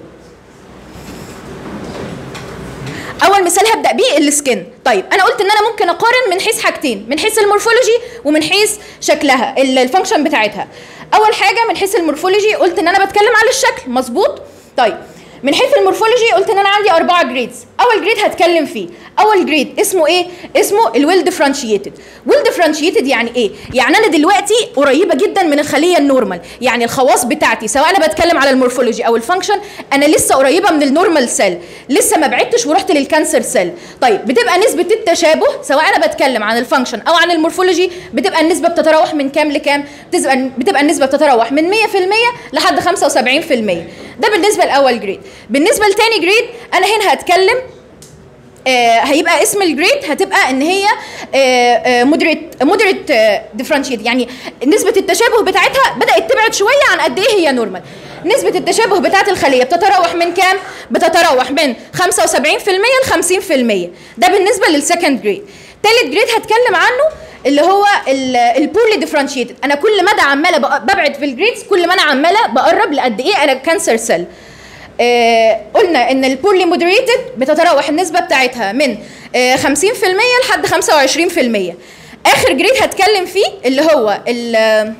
اول مثال هبدا بيه السكن طيب انا قلت ان انا ممكن اقارن من حيث حاجتين من حيث المورفولوجي ومن حيث شكلها ال- الفانكشن بتاعتها اول حاجه من حيث المورفولوجي قلت ان انا بتكلم على الشكل مظبوط طيب من حيث المورفولوجي قلت ان انا عندي اربعه جريدز اول جريد هتكلم فيه اول جريد اسمه ايه اسمه الويل ديفرنشيتد ويل ديفرنشيتد يعني ايه يعني انا دلوقتي قريبه جدا من الخليه النورمال يعني الخواص بتاعتي سواء انا بتكلم على المورفولوجي او الفانكشن انا لسه قريبه من النورمال سيل لسه ما بعدتش ورحت للكانسر سيل طيب بتبقى نسبه التشابه سواء انا بتكلم عن الفانكشن او عن المورفولوجي بتبقى النسبه بتتراوح من كام لكام بتبقى بتبقى النسبه بتتراوح من 100% لحد 75% ده بالنسبه لاول جريد بالنسبه لتاني جريد انا هنا هتكلم آه هيبقى اسم الجريد هتبقى ان هي مودريت مودريت ديفرنشيت يعني نسبه التشابه بتاعتها بدات تبعد شويه عن قد ايه هي نورمال نسبة التشابه بتاعت الخلية بتتراوح من كام؟ بتتراوح من 75% ل 50% ده بالنسبة للسكند جريد تالت جريد هتكلم عنه اللي هو البولي ديفرنشيتد انا كل مدى عماله بق- ببعد في الجريدز كل ما انا عماله بقرب لقد ايه انا كانسر سيل آه قلنا ان البولي مودريتد بتتراوح النسبه بتاعتها من آه 50% لحد 25% اخر جريد هتكلم فيه اللي هو ال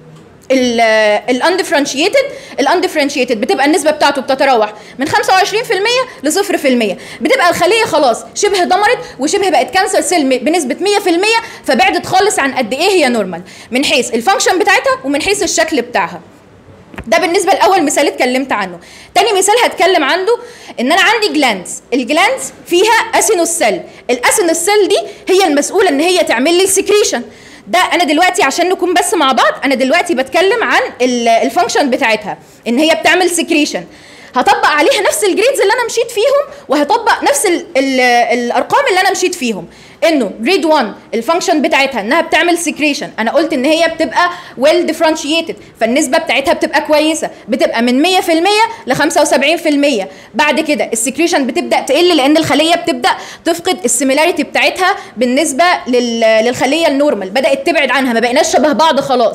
الاندفرنشيتد الاندفرنشيتد بتبقى النسبه بتاعته بتتراوح من 25% ل 0% بتبقى الخليه خلاص شبه دمرت وشبه بقت كانسر سيل بنسبه 100% فبعدت خالص عن قد ايه هي نورمال من حيث الفانكشن بتاعتها ومن حيث الشكل بتاعها ده بالنسبه لاول مثال اتكلمت عنه تاني مثال هتكلم عنده ان انا عندي جلاندز الجلاندز فيها اسينوس سيل الاسينوس سيل دي هي المسؤوله ان هي تعمل لي السكريشن ده انا دلوقتي عشان نكون بس مع بعض انا دلوقتي بتكلم عن ال- الفانكشن بتاعتها ان هي بتعمل سكريشن هطبق عليها نفس الجريدز اللي انا مشيت فيهم وهطبق نفس ال ال الارقام اللي انا مشيت فيهم انه جريد 1 الفانكشن بتاعتها انها بتعمل سكريشن انا قلت ان هي بتبقى ويل ديفرنشيتد فالنسبه بتاعتها بتبقى كويسه بتبقى من 100% ل 75% بعد كده السكريشن بتبدا تقل لان الخليه بتبدا تفقد السيميلاريتي بتاعتها بالنسبه لل- للخليه النورمال بدات تبعد عنها ما بقيناش شبه بعض خلاص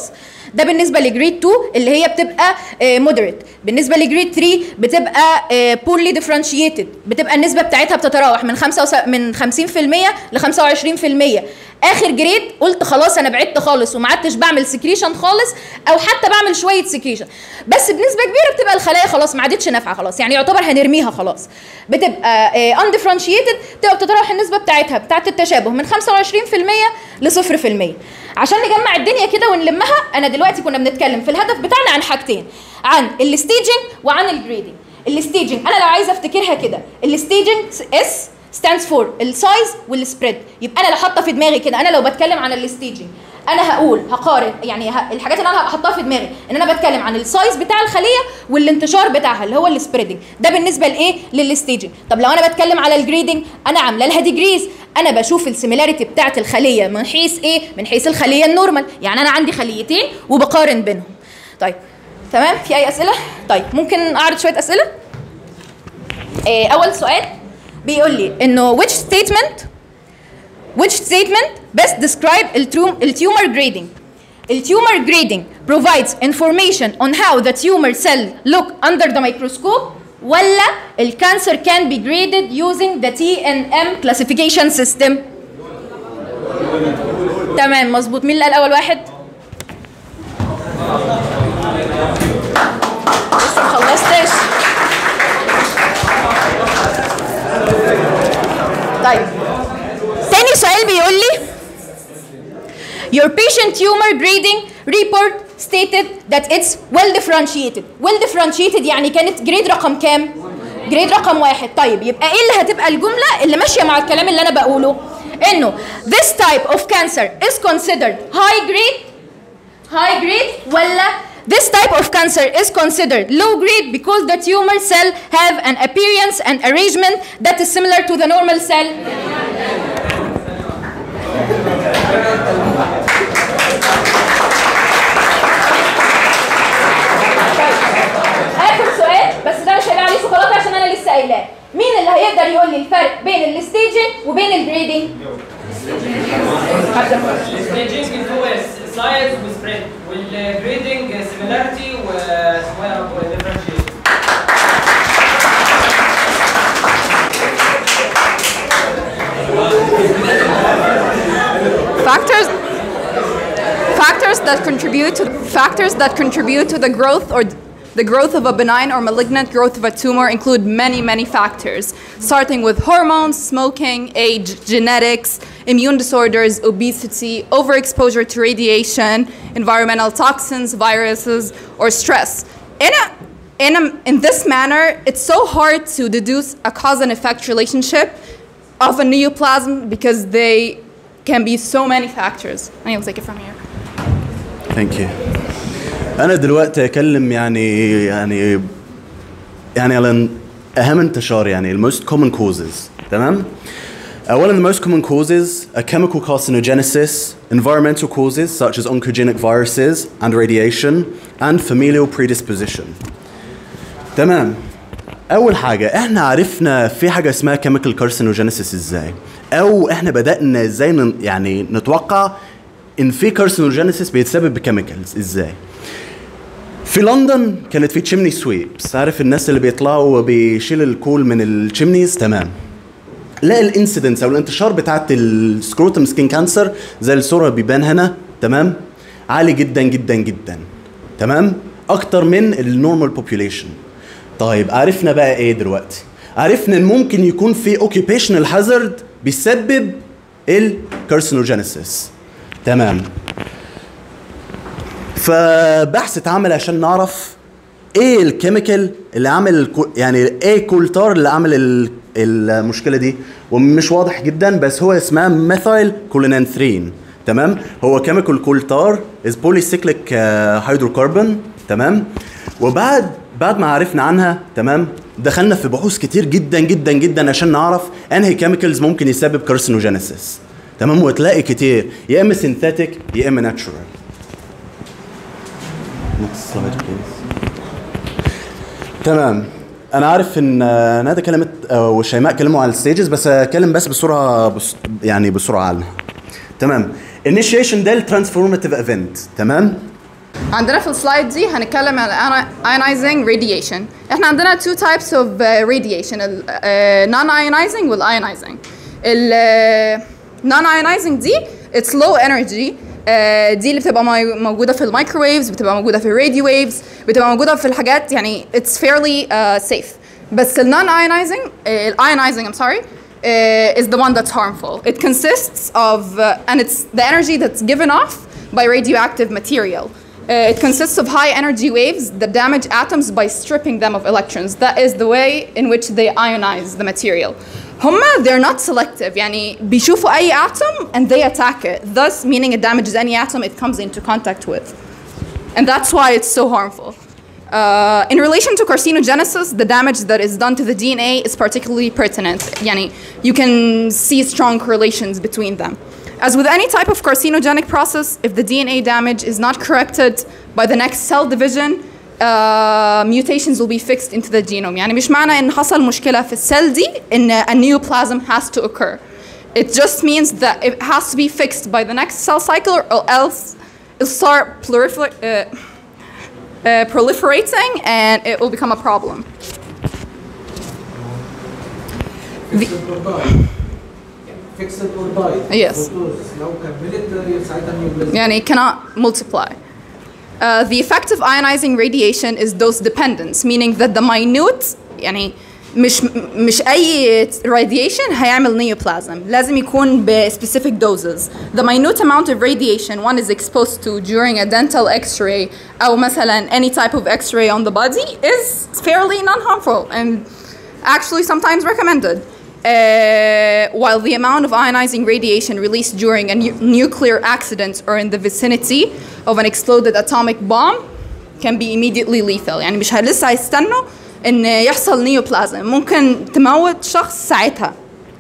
ده بالنسبه لجريد 2 اللي هي بتبقى مودريت بالنسبه لجريد 3 بتبقى بولي ديفرنشيتد بتبقى النسبه بتاعتها بتتراوح من 5 من 50% ل 25% اخر جريد قلت خلاص انا بعدت خالص وما عدتش بعمل سكريشن خالص او حتى بعمل شويه سكريشن بس بنسبه كبيره بتبقى الخلايا خلاص ما عادتش نافعه خلاص يعني يعتبر هنرميها خلاص بتبقى اندفرنشيتد بتبقى بتتراوح النسبه بتاعتها بتاعت التشابه من 25% ل 0% عشان نجمع الدنيا كده ونلمها انا دلوقتي كنا بنتكلم في الهدف بتاعنا عن حاجتين عن الستيجنج وعن الجريدنج الستيجنج انا لو عايزه افتكرها كده الستيجنج اس stands for السايز والسبريد يبقى انا لو حاطه في دماغي كده انا لو بتكلم عن الستيجنج انا هقول هقارن يعني ه... الحاجات اللي انا هحطها في دماغي ان انا بتكلم عن السايز بتاع الخليه والانتشار بتاعها اللي هو السبريدنج ده بالنسبه لايه للستيجنج طب لو انا بتكلم على الجريدنج انا عامله لها ديجريز انا بشوف السيميلاريتي بتاعت الخليه من حيث ايه من حيث الخليه النورمال يعني انا عندي خليتين وبقارن بينهم طيب تمام في اي اسئله طيب ممكن اعرض شويه اسئله إيه اول سؤال بيقول لي انه which statement which statement best describe the tumor grading The tumor grading provides information on how the tumor cell look under the microscope ولا ال cancer can be graded using the TNM classification system تمام مظبوط مين اللي قال اول واحد لسه ما خلصتش طيب تاني سؤال بيقول لي Your patient tumor grading report stated that it's well differentiated. Well differentiated يعني كانت جريد رقم كام؟ جريد رقم واحد طيب يبقى ايه اللي هتبقى الجملة اللي ماشية مع الكلام اللي انا بقوله؟ انه this type of cancer is considered high grade high grade ولا This type of cancer is considered low grade because the tumor cell have an appearance and arrangement that is similar to the normal cell. آخر سؤال بس ده مش هيبقى عليه شوكولاتة عشان أنا لسه قايلاه. مين اللي هيقدر يقول لي الفرق بين الستيجنج وبين الجريدنج؟ الستيجنج اللي هو سايز وسبريد والجريدنج سيميلاريتي واسمها ديفرنشيشن factors factors that contribute to factors that contribute to the growth or the growth of a benign or malignant growth of a tumor include many, many factors, starting with hormones, smoking, age, genetics, immune disorders, obesity, overexposure to radiation, environmental toxins, viruses, or stress. In, a, in, a, in this manner, it's so hard to deduce a cause and effect relationship of a neoplasm because they can be so many factors. And you'll take it from here. ثانك يو انا دلوقتي اكلم يعني يعني يعني على اهم انتشار يعني الموست كومن كوزز تمام اولا the most common causes are chemical carcinogenesis environmental causes such as oncogenic viruses and radiation and familial predisposition تمام اول حاجه احنا عرفنا في حاجه اسمها chemical carcinogenesis ازاي او احنا بدانا ازاي ن- يعني نتوقع ان في carcinogenesis بيتسبب بكيميكالز ازاي في لندن كانت في تشيمني سويبس عارف الناس اللي بيطلعوا وبيشيل الكول من التشيمنيز تمام لا الانسيدنس او الانتشار بتاعت السكروتم سكين كانسر زي الصوره بيبان هنا تمام عالي جدا جدا جدا تمام اكتر من النورمال بوبوليشن طيب عرفنا بقى ايه دلوقتي عرفنا ان ممكن يكون في اوكيبيشنال هازارد بيسبب الكارسينوجينيسيس تمام فبحث اتعمل عشان نعرف ايه الكيميكال اللي عمل الكو يعني ايه كولتار اللي عمل ال- المشكله دي ومش واضح جدا بس هو اسمها ميثايل كولينانثرين تمام هو كيميكال كولتار از بوليسيكليك هيدروكربون تمام وبعد بعد ما عرفنا عنها تمام دخلنا في بحوث كتير جدا جدا جدا عشان نعرف انهي كيميكالز ممكن يسبب كارسينوجينيسيس تمام وتلاقي كتير يا اما سينثيتك يا اما ناتشورال Next slide please. تمام انا عارف ان آه، ندى كلمت آه، وشيماء كلموا على الستيجز بس اتكلم بس بسرعه بس يعني بسرعه عنها تمام initiation ده الترانسفورماتيف ايفنت تمام عندنا في السلايد دي هنتكلم عن ionizing radiation احنا عندنا two types of uh, radiation ال uh, non-ionizing وال ionizing ال uh, non-ionizing دي it's low energy uh, دي اللي بتبقى مي- موجودة في الميكروويفز بتبقى موجودة في الراديو ويفز بتبقى موجودة في الحاجات يعني it's fairly uh, safe بس ال non-ionizing uh, ال ionizing I'm sorry uh, is the one that's harmful. It consists of, uh, and it's the energy that's given off by radioactive material. Uh, it consists of high energy waves that damage atoms by stripping them of electrons. That is the way in which they ionize the material. هما they're not selective يعني بيشوفوا أي atom and they attack it thus meaning it damages any atom it comes into contact with and that's why it's so harmful uh, in relation to carcinogenesis, the damage that is done to the DNA is particularly pertinent. Yani, you can see strong correlations between them. As with any type of carcinogenic process, if the DNA damage is not corrected by the next cell division, uh, mutations will be fixed into the genome. يعني مش معنى إن حصل مشكلة في السيل دي إن a neoplasm has to occur. It just means that it has to be fixed by the next cell cycle or else it'll start prolifer- uh, uh, proliferating and it will become a problem. فيكسد اور داي Yes. لو كملت ساعتها نيوبلازم يعني it cannot multiply. Uh, the effect of ionizing radiation is dose dependence, meaning that the minute يعني مش مش أي radiation هيعمل neoplasm لازم يكون ب specific doses. The minute amount of radiation one is exposed to during a dental X-ray أو مثلا any type of X-ray on the body is fairly non-harmful and actually sometimes recommended. Uh, while the amount of ionizing radiation released during a nu- nuclear accident or in the vicinity of an exploded atomic bomb can be immediately lethal يعني مش لسه هيستنوا ان يحصل نيوبلازم ممكن تموت شخص ساعتها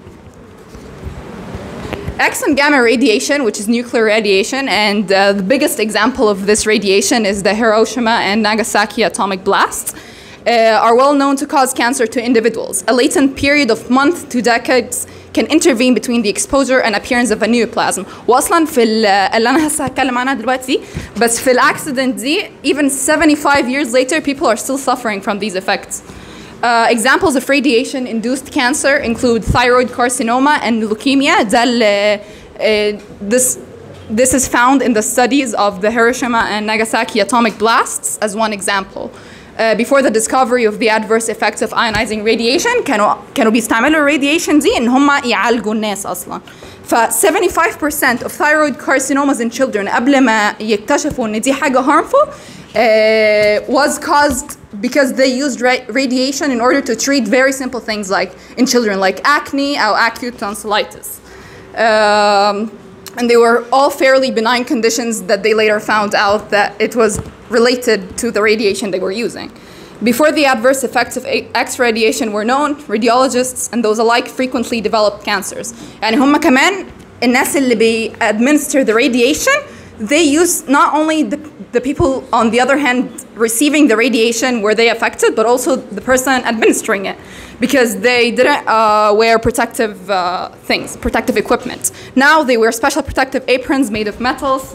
X and gamma radiation, which is nuclear radiation, and uh, the biggest example of this radiation is the Hiroshima and Nagasaki atomic blasts, uh, are well known to cause cancer to individuals. A latent period of months to decades can intervene between the exposure and appearance of a neoplasm. واصلا في ال- اللي انا هسه هتكلم عنها دلوقتي بس في الاكسيدنت دي even 75 years later people are still suffering from these effects. Uh, examples of radiation induced cancer include thyroid carcinoma and leukemia. ده ال- uh, this, this is found in the studies of the Hiroshima and Nagasaki atomic blasts as one example. Uh, before the discovery of the adverse effects of ionizing radiation كانوا كانوا بيستعملوا الراديشن دي ان هم يعالجوا الناس اصلا. ف 75% of thyroid carcinomas in children قبل ما يكتشفوا ان دي حاجه harmful uh, was caused because they used ra- radiation in order to treat very simple things like in children like acne or acute tonsillitis. Um, and they were all fairly benign conditions that they later found out that it was related to the radiation they were using. Before the adverse effects of A- X radiation were known, radiologists and those alike frequently developed cancers. يعني هم كمان الناس اللي بي administer the radiation, they use not only the, the people on the other hand receiving the radiation were they affected, but also the person administering it because they didn't uh, wear protective uh, things, protective equipment. Now they wear special protective aprons made of metals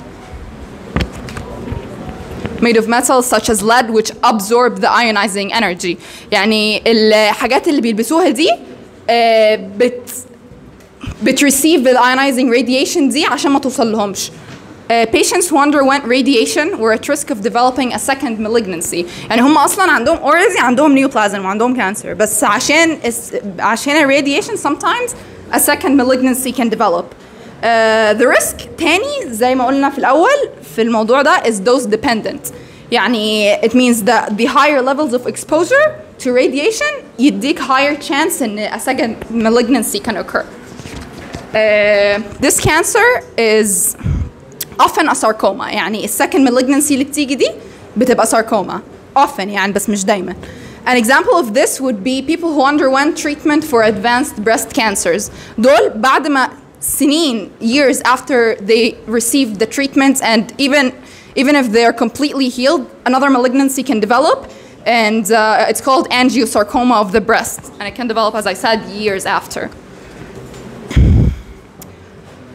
made of metals such as lead which absorb the ionizing energy يعني الحاجات اللي بيلبسوها دي آه، بت بتريسيف الionizing radiation دي عشان ما توصل لهمش Uh, patients who underwent radiation were at risk of developing a second malignancy يعني هم اصلا عندهم already عندهم neoplasm وعندهم cancer بس عشان اس- عشان الراديشن sometimes a second malignancy can develop uh, the risk تاني زي ما قلنا في الاول في الموضوع ده is dose dependent يعني it means that the higher levels of exposure to radiation يديك higher chance ان a second malignancy can occur uh, this cancer is often a sarcoma يعني السكند malignancy اللي بتيجي دي بتبقى sarcoma often يعني بس مش دايما An example of this would be people who underwent treatment for advanced breast cancers دول بعد ما سنين years after they received the treatment and even even if they are completely healed another malignancy can develop and uh, it's called angiosarcoma of the breast and it can develop as I said years after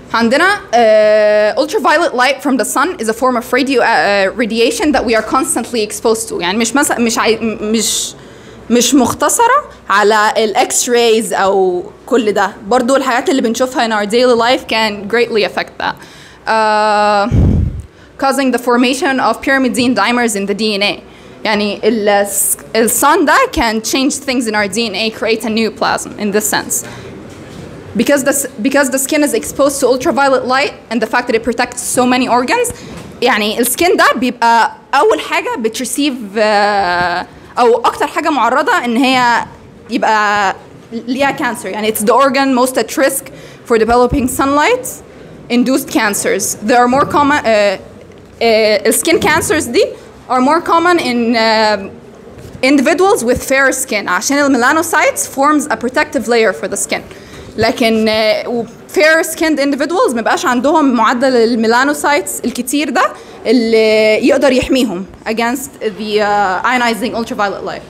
عندنا uh, ultraviolet light from the sun is a form of radio uh, radiation that we are constantly exposed to يعني مش مثلا مش عاي... م- مش مش مختصرة على الاكس رايز او كل ده برضو الحاجات اللي بنشوفها in our daily life can greatly affect that uh, causing the formation of pyrimidine dimers in the DNA يعني ال ال sun ده can change things in our DNA create a new plasm in this sense because the, s- because the skin is exposed to ultraviolet light and the fact that it protects so many organs يعني السكين ده بيبقى اول حاجه بتريسيف او اكتر حاجه معرضه ان هي يبقى ليها cancer يعني it's the organ most at risk for developing sunlight induced cancers there are more common uh, uh, skin cancers دي are more common in uh, individuals with fair skin عشان الميلانوسايتس forms a protective layer for the skin لكن uh, fair skinned individuals ما بقاش عندهم معدل الميلانوسايتس الكتير ده اللي يقدر يحميهم against the uh, ionizing ultraviolet light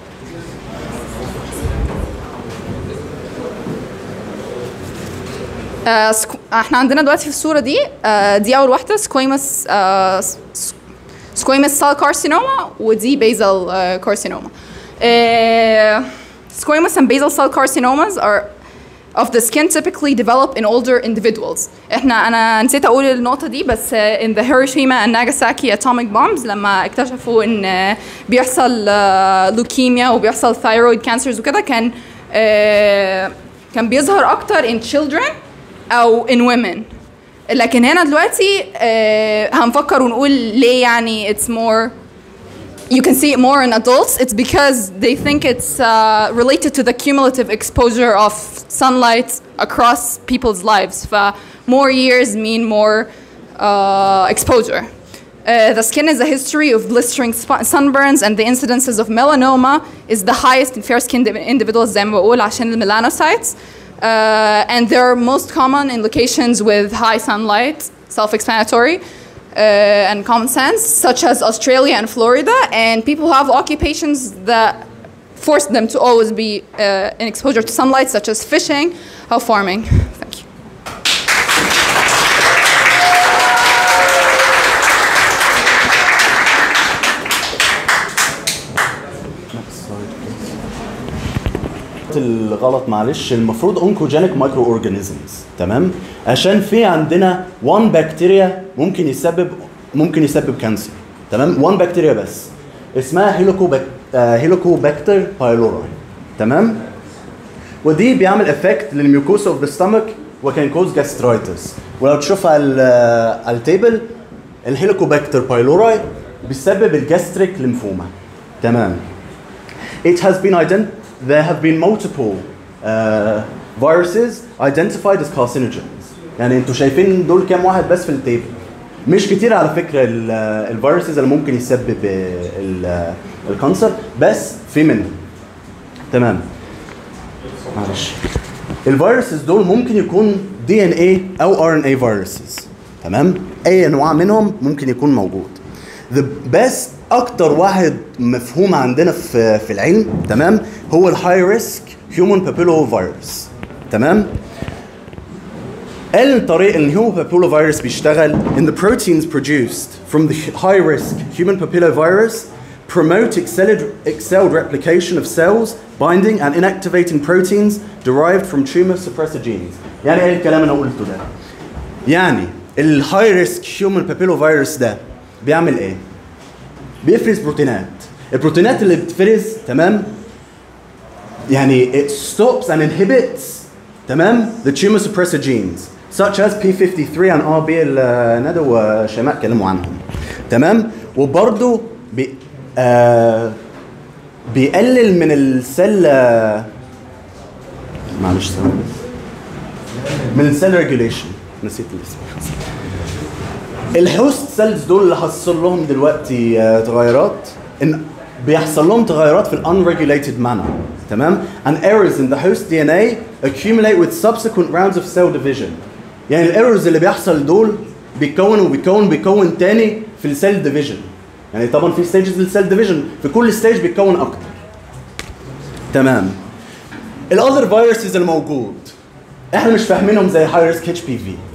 آه، سكو... احنا عندنا دلوقتي في الصورة دي آه، دي أول واحدة سكويمس سكويمس cell carcinoma ودي basal uh, carcinoma. Uh, squamous and basal cell carcinomas are of the skin typically develop in older individuals. احنا انا نسيت اقول النقطة دي بس uh, in the Hiroshima and Nagasaki atomic bombs لما اكتشفوا ان uh, بيحصل uh, leukemia وبيحصل thyroid cancers وكده كان uh, كان بيظهر اكتر in children او in women. لكن هنا دلوقتي آه هنفكر ونقول ليه يعني it's more you can see it more in adults it's because they think it's uh, related to the cumulative exposure of sunlight across people's lives ف more years mean more uh, exposure Uh, the skin is a history of blistering sp- sunburns and the incidences of melanoma is the highest in fair-skinned individuals زي ما بقول عشان الميلانوسايتس uh, and they're most common in locations with high sunlight, self-explanatory, uh, and common sense, such as Australia and Florida. And people have occupations that force them to always be uh, in exposure to sunlight, such as fishing or farming. Thank you. الغلط معلش المفروض اونكوجينيك مايكرو اورجانيزمز تمام عشان في عندنا 1 بكتيريا ممكن يسبب ممكن يسبب كانسر تمام 1 بكتيريا بس اسمها هيلوكوباك هيلوكوباكتر بايلوراي تمام ودي بيعمل افكت للميوكوسا اوف ذا ستمك وكان كوز جاسترايتس ولو تشوف على ال- على التيبل الهيلوكوباكتر بايلوراي بيسبب الجاستريك ليمفوما تمام It has been ident- there have been multiple uh, viruses identified as carcinogens. يعني انتوا شايفين دول كام واحد بس في التيبل. مش كتير على فكرة ال- الفيروسز اللي ممكن يسبب ال- الكانسر بس في منهم. تمام. معلش. الفيروسز دول ممكن يكون دي ان اي او ار ان اي فيروسز. تمام؟ اي انواع منهم ممكن يكون موجود. the best اكتر واحد مفهوم عندنا في في العلم تمام هو الهاي ريسك هيومن بابيلو فيروس تمام قال الطريقه اللي الهيومن بابيلو فيروس بيشتغل in the proteins produced from the high risk human papillovirus promote excelled, excelled replication of cells binding and inactivating proteins derived from tumor suppressor genes يعني ايه الكلام اللي انا قلته ده يعني الهاي ريسك هيومن بابيلو فيروس ده بيعمل ايه بيفرز بروتينات البروتينات اللي بتفرز تمام يعني it stops and inhibits تمام the tumor suppressor genes such as P53 and RB اللي ندى وشيماء اتكلموا عنهم تمام وبرضه بي آه بيقلل من السيل آه، معلش ثواني من السيل ريجوليشن نسيت الاسم الهوست سيلز دول اللي حصل لهم دلوقتي آه، تغيرات ان بيحصل لهم تغيرات في الانريجوليتد مانر تمام and errors in the host DNA accumulate with subsequent rounds of cell division يعني الايرورز اللي بيحصل دول بيتكون وبيكون بيكون تاني في السيل ديفيجن يعني طبعا في ستيجز للسيل ديفيجن في كل ستيج بيتكون اكتر تمام الاذر فيروسز الموجود احنا مش فاهمينهم زي هاي ريسك اتش بي في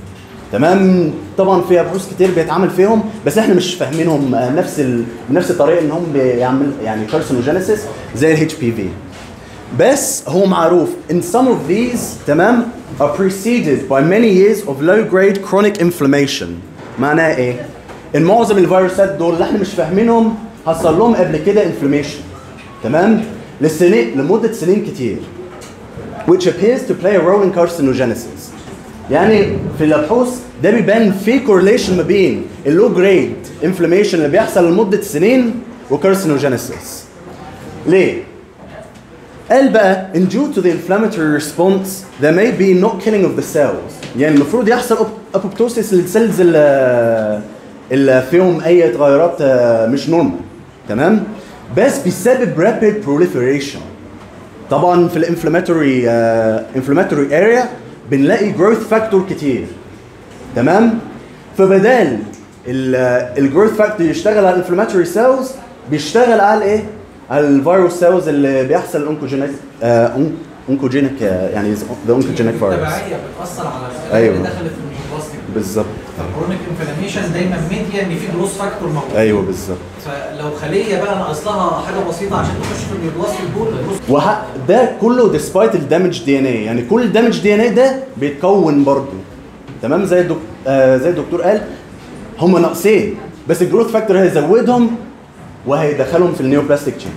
تمام طبعا فيها بحوث كتير بيتعمل فيهم بس احنا مش فاهمينهم آه، نفس ال... بنفس الطريقه ان هم بيعمل يعني كارسينوجينيسيس زي الاتش بي في بس هو معروف in some of these تمام are preceded by many years of low grade chronic inflammation معناها ايه؟ ان معظم الفيروسات دول اللي احنا مش فاهمينهم حصل لهم قبل كده inflammation تمام؟ لسنين لمده سنين كتير which appears to play a role in carcinogenesis يعني في الابحاث ده بيبان في correlation ما بين اللو جريد inflammation اللي بيحصل لمده سنين وكارسينوجينيسيس ليه؟ قال بقى in due to the inflammatory response there may be not killing of the cells يعني المفروض يحصل apoptosis للسيلز اللي اللي فيهم اي تغيرات آه، مش نورمال تمام بس بيسبب rapid proliferation طبعا في الانفلاماتوري انفلاماتوري اريا بنلاقي جروث فاكتور كتير تمام فبدال الجروث فاكتور يشتغل على الانفلاماتوري سيلز بيشتغل على ايه على الفيروس سيلز اللي بيحصل اونكوجينيك اونكوجينيك يعني ذا اونكوجينيك فيروس تبعية بتأثر على الخلايا أيوة. اللي دخلت في الميوبلاستيك بالظبط الكرونيك انفلاميشن دايما ميديا ان في جروس فاكتور موجود ايوه بالظبط فلو خليه بقى ناقص لها حاجه بسيطه عشان تخش في الميوبلاستيك دول الجروس وح... ده كله ديسبايت الدامج دي ان اي يعني كل الدامج دي ان اي ده بيتكون برضه تمام زي الدك... آه زي الدكتور قال هم ناقصين بس الجروث فاكتور هيزودهم وهيدخلهم في النيوبلاستيك تشينج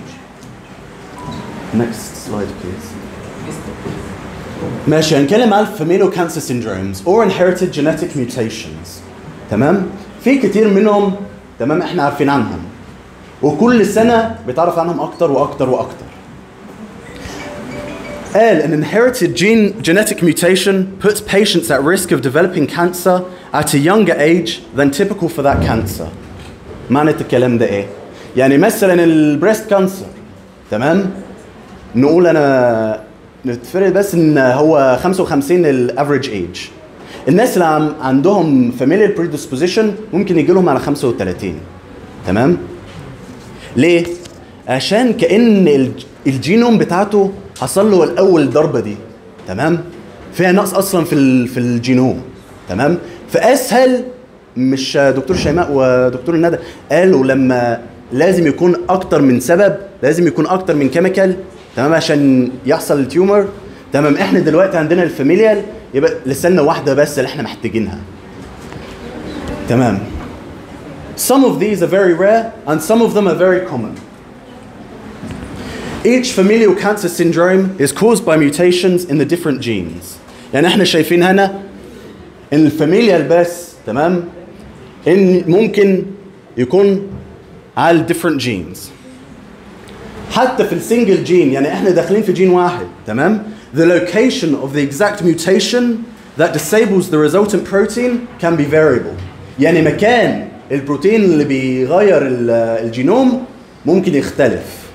نكست سلايد بليز ماشي هنتكلم على الفاميلو كانسر سيندرومز or inherited genetic mutations تمام في كتير منهم تمام احنا عارفين عنهم وكل سنه بيتعرف عنهم اكتر واكتر واكتر قال an inherited gene genetic mutation puts patients at risk of developing cancer at a younger age than typical for that cancer معنى الكلام ده ايه يعني مثلا البريست كانسر تمام نقول انا نتفرض بس ان هو 55 الافريج ايج الناس اللي عم عندهم familial predisposition ممكن يجي لهم على 35 تمام ليه عشان كان الج- الجينوم بتاعته حصل له الاول ضربه دي تمام فيها نقص اصلا في ال- في الجينوم تمام فاسهل مش دكتور شيماء ودكتور الندى قالوا لما لازم يكون اكتر من سبب لازم يكون اكتر من كيميكال تمام عشان يحصل التيومر تمام احنا دلوقتي عندنا الفاميليال يبقى لسنا واحده بس اللي احنا محتاجينها تمام Some of these are very rare and some of them are very common. Each familial cancer syndrome is caused by mutations in the different genes. يعني احنا شايفين هنا ان الفاميليال بس تمام ان ممكن يكون على different genes. حتى في السنجل جين يعني احنا داخلين في جين واحد تمام the location of the exact mutation that disables the resultant protein can be variable يعني مكان البروتين اللي بيغير ال- الجينوم ممكن يختلف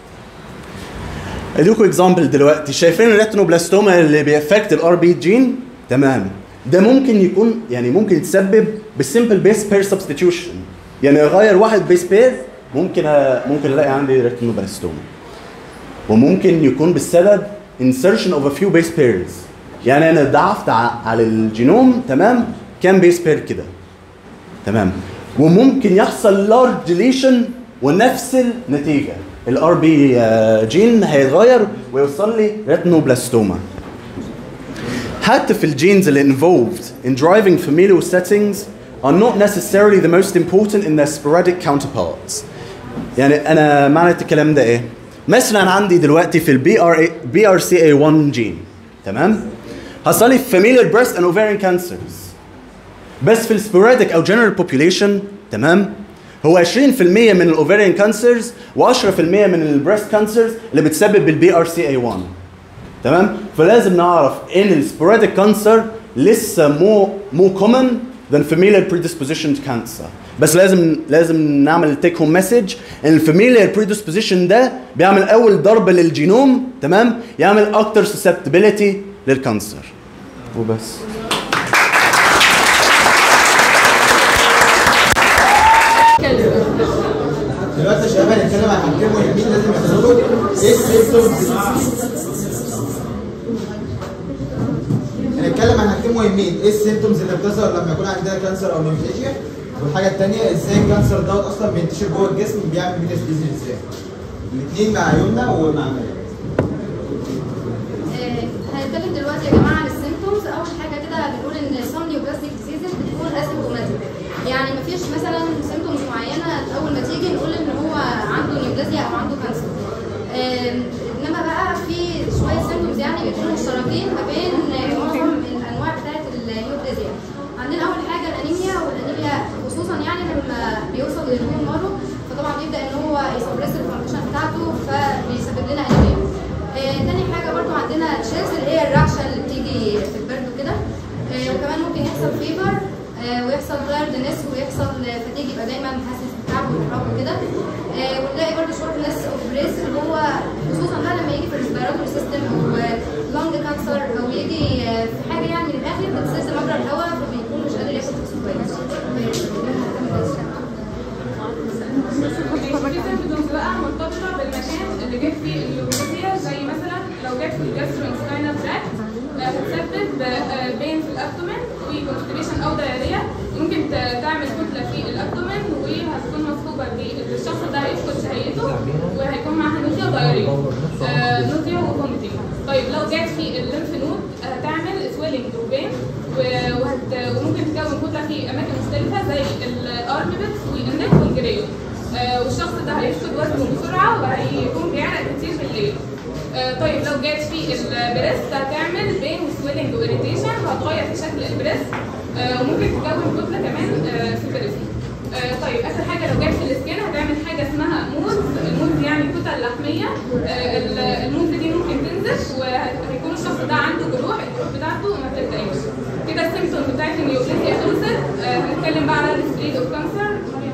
اديكم اكزامبل دلوقتي شايفين الريتنوبلاستوما اللي بيأفكت الار بي جين تمام ده ممكن يكون يعني ممكن يتسبب بالسمبل بيس بير سبستيتيوشن يعني اغير واحد بيس بير ممكن أ... ممكن الاقي عندي ريتنوبلاستوما وممكن يكون بالسبب insertion of a few base pairs يعني انا ضعفت ع- على الجينوم تمام كام بيس بير كده تمام وممكن يحصل large deletion ونفس النتيجه الار بي جين هيتغير ويوصل لي ريتنوبلاستوما حتى في الجينز اللي involved in driving familial settings are not necessarily the most important in their sporadic counterparts. يعني انا معنى الكلام ده ايه؟ مثلا عندي دلوقتي في البي ار بي ار سي اي 1 جين تمام؟ حصل لي familial breast and ovarian cancers بس في السبوراديك او جنرال بوبيوليشن تمام؟ هو 20% من الاوفيريان كانسرز و10% من البريست كانسرز اللي بتسبب بالبي ار سي اي 1 تمام فلازم نعرف ان السبوراديك كانسر لسه مو مو كومن than familial predisposition to cancer بس لازم لازم نعمل تيك هوم مسج ان الفاميليال predisposition ده بيعمل اول ضربه للجينوم تمام يعمل اكتر susceptibility للكانسر وبس دلوقتي يا شباب هنتكلم عن حاجتين مهمين لازم يحصلوا ايه السيمبتومز هنتكلم هنتكلم عن حاجتين مهمين ايه السيمتومز اللي بتظهر لما يكون عندنا كانسر او نيوبليجيا والحاجه الثانيه ازاي الكانسر دوت اصلا بينتشر جوه الجسم بيعمل ميتاستيزيس ازاي الاثنين مع يمنى ومع مريم آه، هنتكلم دلوقتي يا جماعه عن السيمتومز اول حاجه كده بنقول ان some neoplastic diseases بتكون asymptomatic يعني مفيش مثلا سيمتومز معينه اول ما تيجي نقول ان هو عنده نيوبلازيا او عنده كانسر آم، انما بقى في شويه سيمتومز يعني بيكونوا مشتركين ما بين معظم الانواع بتاعت النيوبلازيا عندنا اول حاجه الانيميا والانيميا خصوصا يعني لما بيوصل للبون مارو فطبعا بيبدا ان هو يسبرس الفانكشن بتاعته فبيسبب لنا انيميا آه، تاني حاجة برضو عندنا تشيلز اللي هي الرعشة اللي بتيجي في البرد وكده آه، وكمان ممكن يحصل فيفر ويحصل تايردنس ويحصل فتيج يبقى دايما حاسس بتعب وارهاق وكده آه، ونلاقي برضو شورتنس اوف بريس اللي هو خصوصا بقى لما يجي في الريسبيراتوري سيستم او لونج كانسر او يجي آه، في حاجة يعني من الاخر بتسد مجرى الهواء فبيكون مش قادر ياخد نفسه كويس السيمبتومز بقى مرتبطه بالمكان اللي جت فيه اليوروبيا زي مثلا لو جت في الجاستروانتستينال تراكت هتسبب بين في الابدومين وكونستيبيشن او دايريا ممكن ت- تعمل كتله في الابدومين وهتكون مصحوبه بالشخص ده هيفقد شهيته وهيكون معاها نوزيا ودايريا آه، نوزيا وفوميتنج طيب لو جت في الليمف نود هتعمل سويلنج وبين و- وهت- وممكن تكون كتله في اماكن مختلفه زي الارمبت والنك والجريو آه، والشخص ده هيفقد وزنه بسرعه وهيكون بيعرق كتير بالليل آه، طيب لو جت في البريست هتعمل بين وسويلنج واريتيشن وهتغير في شكل البريست آه، وممكن تكون كتله كمان آه، في البريست آه، طيب اخر حاجه لو جت في السكين هتعمل حاجه اسمها موز الموز يعني كتل لحميه آه، ال- الموز دي ممكن تنزف وهيكون الشخص ده عنده جروح الجروح بتاعته ما بتلتئمش كده السيمتوم بتاعت النيوبلاسيا خلصت آه، هنتكلم بقى على الستريت اوف كانسر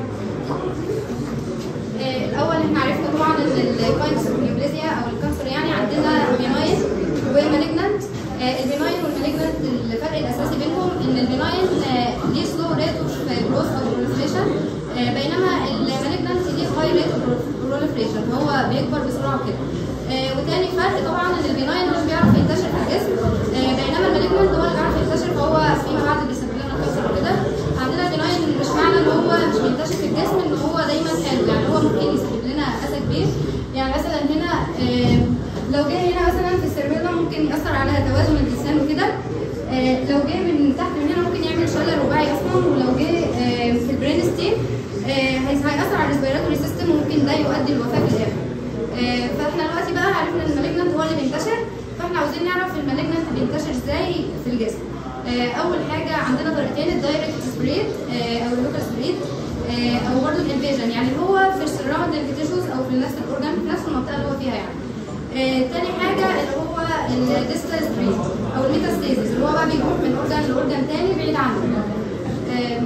آه، الاول احنا عرفنا طبعا ان الكاينس اوف نيوبلازيا او الكانسر يعني عندنا بيناين ومالجنانت البيناين والمالجنانت الفرق الاساسي بينهم ان البيناين آه، ليه سلو ريت اوف جروث او بروليفريشن بينما المالجنانت ليه هاي ريت اوف بروليفريشن هو بيكبر بسرعه كده آه، وتاني فرق طبعا ان البيناين مش بيعرف ينتشر في الجسم آه، بينما المالجنانت هو اللي بيعرف ينتشر فهو فيما بعد بيسبب لنا كانسر وكده عندنا البيناين مش معنى ان هو مش بينتشر في الجسم ان هو دايما حلو يعني هو ممكن يسبب لنا اذى كبير يعني مثلا هنا آه، لو جه هنا مثلا في السيربيلا ممكن ياثر على توازن اللسان وكده آه، لو جه من تحت من هنا ممكن يعمل شلل رباعي اصلا ولو جه آه، في البرين ستيم آه، هي- هيأثر على الريسبيراتوري سيستم وممكن ده يؤدي للوفاه في الاخر آه، فاحنا دلوقتي بقى عرفنا ان المالجنانت هو اللي بينتشر فاحنا عاوزين نعرف المالجنانت بينتشر ازاي في الجسم آه، اول حاجه عندنا طريقتين الدايركت سبريد او اللوكال سبريد او برضه الانفيجن يعني هو في السراوندنج تيشوز او في نفس الاورجان في نفس المنطقه اللي هو فيها يعني آه، تاني حاجه اللي هو الديستال سبريد او الميتاستيزيس اللي هو بقى بيروح من اورجان لاورجان تاني بعيد عنه آه،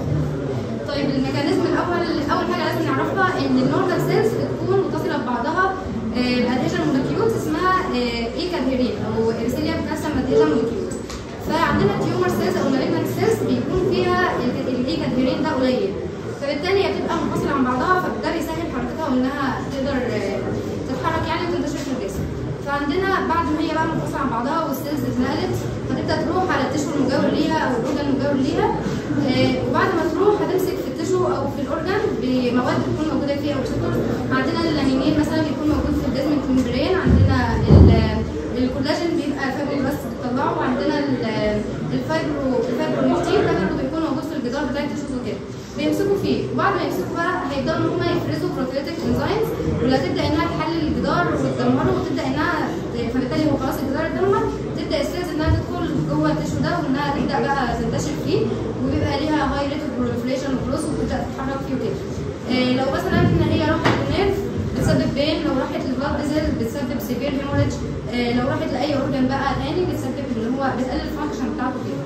طيب الميكانيزم الاول اول حاجه لازم نعرفها ان النورمال سيلز بتكون متصله ببعضها الادهيجن مولكيولز اسمها اي كادهيرين او ارسيليا بتنسم ادهيجن مولكيولز فعندنا التيومر سيلز او المالجنت سيلز بيكون فيها الاي كادهيرين ده قليل فبالتالي هي بتبقى منفصله عن بعضها فده بيسهل حركتها وانها تقدر آه، تتحرك يعني وتنتشر في الجسم فعندنا بعد ما هي بقى منفصله عن بعضها والسيلز اتنقلت هتبدا تروح على التشو المجاور ليها او الاورجان المجاور ليها آه، وبعد ما تروح هتمسك في التشو او في الاورجان بمواد بتكون موجوده فيها او ريسبتورز عندنا اللامينين مثلا بيكون موجود في الجسم ممبرين عندنا ال- الكولاجين بيبقى فايبرو بس بتطلعه وعندنا ال- الفايبرو الفايبرونكتين ده برضه بيكون موجود في الجدار بتاع التشوز وكده بيمسكوا فيه وبعد ما يمسكوا بقى هيبداوا ان هم يفرزوا بروتيوليتيك انزيمز واللي هتبدا انها تحلل الجدار وتدمره وتبدا انها فبالتالي هو خلاص الجدار اتدمر تبدا السيلز انها تدخل جوه التشو ده وانها تبدا بقى تنتشر فيه وبيبقى ليها هاي ريت اوف بروليفريشن وجروث وتبدا تتحرك فيه وكده آه، لو مثلا هي راحت للنيرف بتسبب بين لو راحت للبلاد فيزل بتسبب سيفير هيموريدج لو راحت لاي اورجان بقى تاني بتسبب ان هو بتقلل الفانكشن بتاعته فيه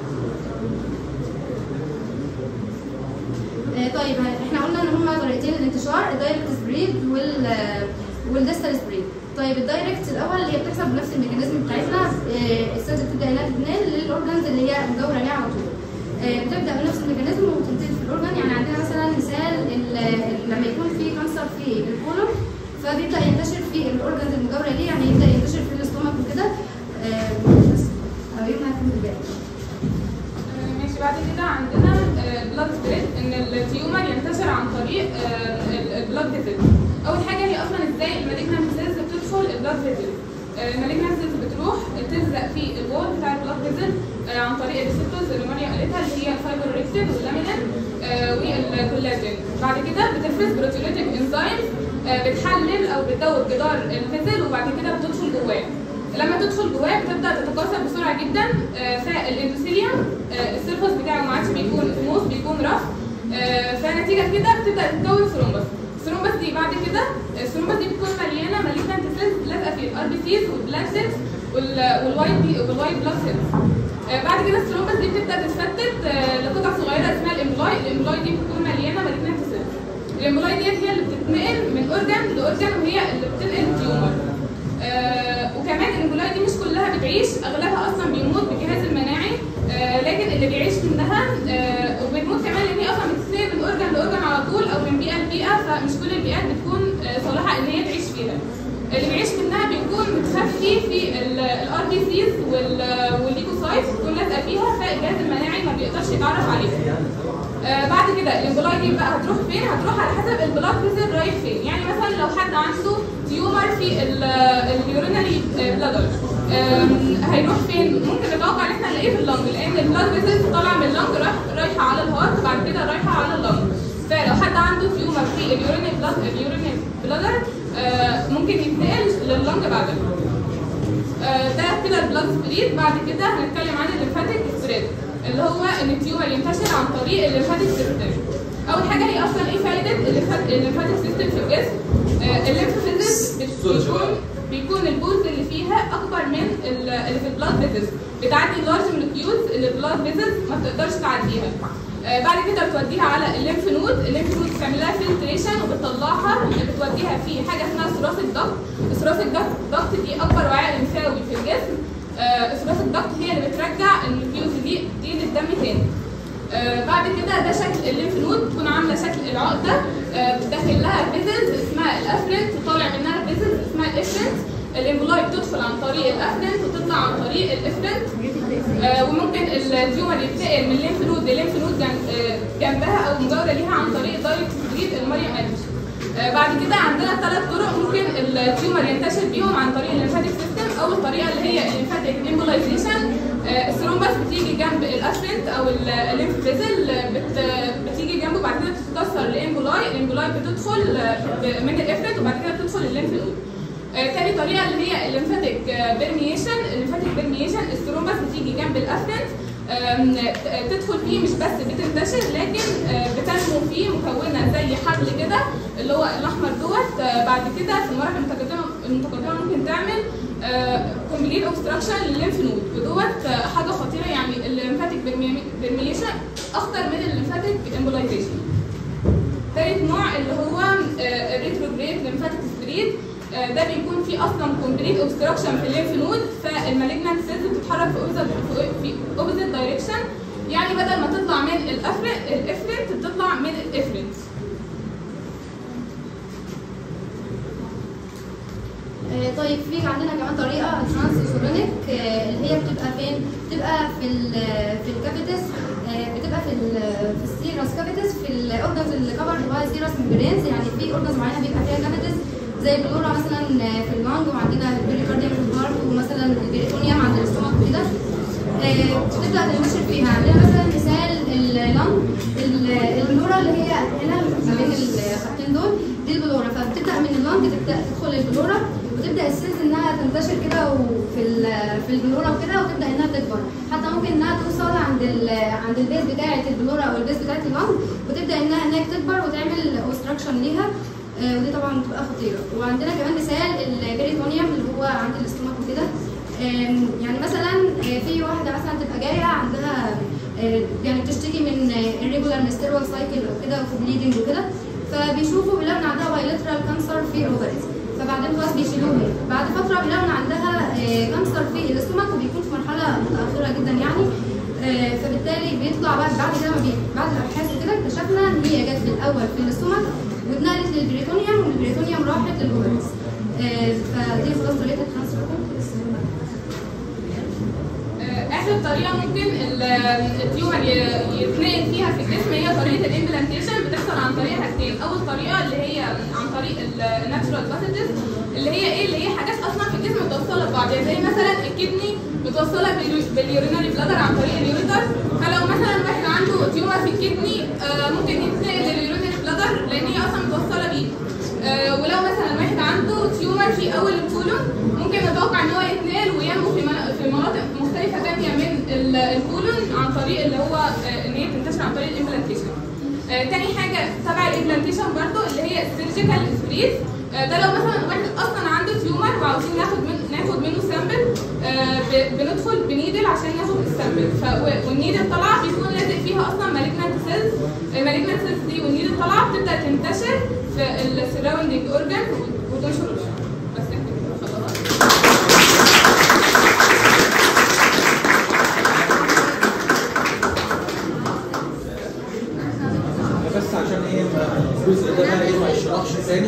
آه، طيب احنا قلنا ان هما طريقتين الانتشار الدايركت سبريد وال والديستال سبريد طيب الدايركت الاول اللي هي بتحصل بنفس الميكانيزم بتاعتنا آه، السيلز بتبدا انها تتنقل للاورجانز اللي هي مجاوره ليها على طول آه، بتبدا بنفس الميكانيزم وتنتقل في الاورجان يعني عندنا مثلا مثال ال- ال- لما يكون في كانسر في الكولون فبيبدا ينتشر في الاورجانز المجاوره ليه يعني يبدا ينتشر في الاستومك وكده آه، بس او يمنع في الباقي المالجنسز بتروح تلزق في الوول بتاع البلاد فيزل عن طريق الريسبتورز اللي مريم قالتها اللي هي الفايبروريكتين واللامينين آه، والكولاجين بعد كده بتفرز بروتيوليتيك انزيم بتحلل او بتدوب جدار الفيزل وبعد كده بتدخل جواه لما تدخل جواه بتبدا تتكاثر بسرعه جدا آه، فالاندوثيليوم آه، السيرفس بتاعه ما عادش بيكون سموث بيكون رف آه، فنتيجه كده بتبدا تتكون ثرومبس الثرومبس دي بعد كده الثرومبس دي بتكون مليانه مالجنت سيلز لازقه في الار بي سيز والبلاد سيلز والوايت بي والوايت بلاد سيلز آه، بعد كده الثرومبس دي بتبدا تتفتت آه، لقطع صغيره اسمها الامبلاي الامبلاي دي بتكون مليانه مالجنت سيلز الامبلاي ديت هي اللي بتتنقل من اورجان لاورجان وهي اللي بتنقل التيومر آه وكمان الامبولاي دي مش كلها بتعيش اغلبها اصلا بيموت بالجهاز المناعي آه لكن اللي بيعيش منها آه وبتموت كمان لان هي اصلا بتتنقل من اورجان لاورجان على طول او من بيئه لبيئه فمش كل البيئات بتكون آه صالحه ان هي تعيش فيها اللي بيعيش منها بيكون متخفي في الار بي سيز والليكوسايتس بتكون لازقه فيها فالجهاز المناعي ما بيقدرش يتعرف عليها آه بعد كده الامبولاي دي بقى هتروح فين؟ هتروح على حسب البلاد فيزل رايح فين، يعني مثلا لو حد عنده تيومر في اليورينري بلادر هيروح فين؟ ممكن نتوقع ان احنا نلاقيه في اللنج لان البلاد فيزل طالعه من اللنج رايح رايحه على الهارت وبعد كده رايحه على اللنج فلو حد عنده تيومر في اليورينري بلاد اليورينري بلادر آه ممكن يتنقل لللنج بعدها آه ده كده البلاد سبريد بعد كده هنتكلم عن الليمفاتيك سبريد اللي هو ان التيومر ينتشر عن طريق الليمفاتيك سيستم اول حاجه هي اصلا ايه فايده الليمفات- الليمفاتيك سيستم في الجسم آه الليمفوسيتس بيكون بيكون البوز اللي فيها اكبر من ال- اللي في البلاد فيزلز بتعدي اللارج مولكيولز اللي البلاد فيزلز ما بتقدرش تعديها آه بعد كده بتوديها على الليمف نود الليمف نود بتعمل لها فلتريشن وبتطلعها بتوديها في حاجه اسمها ثراسك ضغط الثراسك ضغط دي اكبر وعاء لمفاوي في الجسم آه، ثراسك الضغط هي اللي بترجع المولكيولز دي دي للدم تاني آه، بعد كده ده شكل الليمف نود بتكون عامله شكل العقده آه، بتدخل لها فيزلز اسمها الافرنت وطالع منها فيزلز اسمها الافرنت الامبولاي بتدخل عن طريق الافرنت وتطلع عن طريق الافرنت آه، وممكن التيومر يتنقل من الليمف نود لليمف نود جن- آه، جنبها او مجاوره ليها عن طريق دايركت ستريت المريم قالت آه، بعد كده عندنا ثلاث طرق ممكن التيومر ينتشر بيهم عن طريق الليمفاتيك سيستم اول طريقه اللي هي الليمفاتيك امبولايزيشن الثرومبس بتيجي جنب الافرنت او الليمف فيزل بت بتيجي جنبه بعد كده بتتكسر الامبولاي الامبولاي بتدخل آه، ب- من الافرنت وبعد كده بتدخل الليمف نود آه، تاني طريقه اللي هي الليمفاتيك بيرميشن الليمفاتيك بيرميشن الثرومبس بتيجي جنب الافرنت آم، ت- تدخل فيه مش بس بتنتشر لكن آه، بتنمو فيه مكونه زي حبل كده اللي هو الاحمر دوت آه، بعد كده في المراحل المتقدمه المتقدمه ممكن تعمل كومبليت اوبستراكشن للليمف نود ودوت آه، حاجه خطيره يعني الليمفاتيك بيرميشن اخطر من الليمفاتيك امبولايزيشن تالت نوع اللي هو الريتروجريد ليمفاتيك سبريد ده بيكون فيه اصلا كومبليت اوبستراكشن في الليمف نود فالمالجنانت سيلز بتتحرك في اوبزيت في اوبزيت دايركشن يعني بدل ما تطلع من الافرنت الافرنت بتطلع من الافرنت آه، طيب في عندنا كمان طريقه ترانسيسورونيك اللي هي بتبقى فين؟ بتبقى في ال في الكابيتس آه، بتبقى في ال في السيرس كابيتس في الاورجنز اللي كفرد باي سيرس ميمبرينز يعني في اورجنز معينه بيبقى فيها كابيتس زي البلورا مثلا آه، في اللانج وعندنا البريكارديوم في الهارت ومثلا البريتونيوم عند الاستومك وكده آه، بتبدا تنتشر فيها عندنا مثلا مثال اللانج البلورا اللي هي هنا ما بين الخطين دول دي البلورا فبتبدا من اللانج تبدا تدخل البلورا وتبدا السيلز انها تنتشر كده وفي ال- في البلورا وكده وتبدا انها تكبر حتى ممكن انها توصل عند ال عند البيز بتاعه البلورا او البيز بتاعه اللانج وتبدا انها هناك تكبر وتعمل اوبستراكشن ليها آه، ودي طبعا بتبقى خطيره وعندنا كمان مثال البريتونيوم اللي هو عند الاستومك وكده آم، يعني مثلا آه، في واحده مثلا تبقى جايه عندها آه، يعني بتشتكي من irregular menstrual cycle او كده وفي بليدنج وكده فبيشوفوا بيلاقوا ان عندها بايلترال كانسر في الاوفريز فبعدين خلاص بيشيلوها بعد فتره بيلاقوا ان عندها كانسر في الاستومك وبيكون في مرحله متاخره جدا يعني آه، فبالتالي بيطلع بعد بعد كده ما بي- بعد الابحاث وكده اكتشفنا ان هي جت في الاول في الاستومك واتنقلت للبريتونيوم والبريتونيوم راحت للاوفريز آه، فدي خلاص طريقه الترانسفير آه، اخر طريقه ممكن ال- التيومر ي- يتنقل فيها في الجسم هي طريقه الامبلانتيشن بتحصل عن طريق حاجتين اول طريقه اللي هي عن طريق الناتشورال باسجز اللي هي ايه اللي هي حاجات اصلا في الجسم متوصله ببعض يعني زي مثلا الكدني متوصله باليو- باليورينري بلادر عن طريق اليوريتر فلو مثلا واحد عنده تيومر في الكدني آه، ممكن يتنقل لليورينري بلادر لان هي اصلا متوصله بيه آه، ولو مثلا واحد عنده تيومر في اول الكولون ممكن نتوقع ان هو يتنقل وينمو في من- في مناطق مختلفه تانية من ال- الكولون عن طريق اللي هو آه، ان هي تنتشر عن طريق الامبلانتيشن آه، تاني حاجه تبع الامبلانتيشن برضو اللي هي السيرجيكال سبريد ده لو مثلا واحد اصلا عنده تيومر وعاوزين ناخد من ناخد منه سامبل آه، ب- بندخل بنيدل عشان ناخد السامبل ف- و- والنيدل طالعه بيكون لازق فيها اصلا مالجنانت سيلز المالجنانت سيلز دي والنيدل طالعه بتبدا تنتشر في السراوندينج اورجان وتنشر بس كده خلاص بس عشان ايه ما- الجزء ده بقى ايه ما يشرحش تاني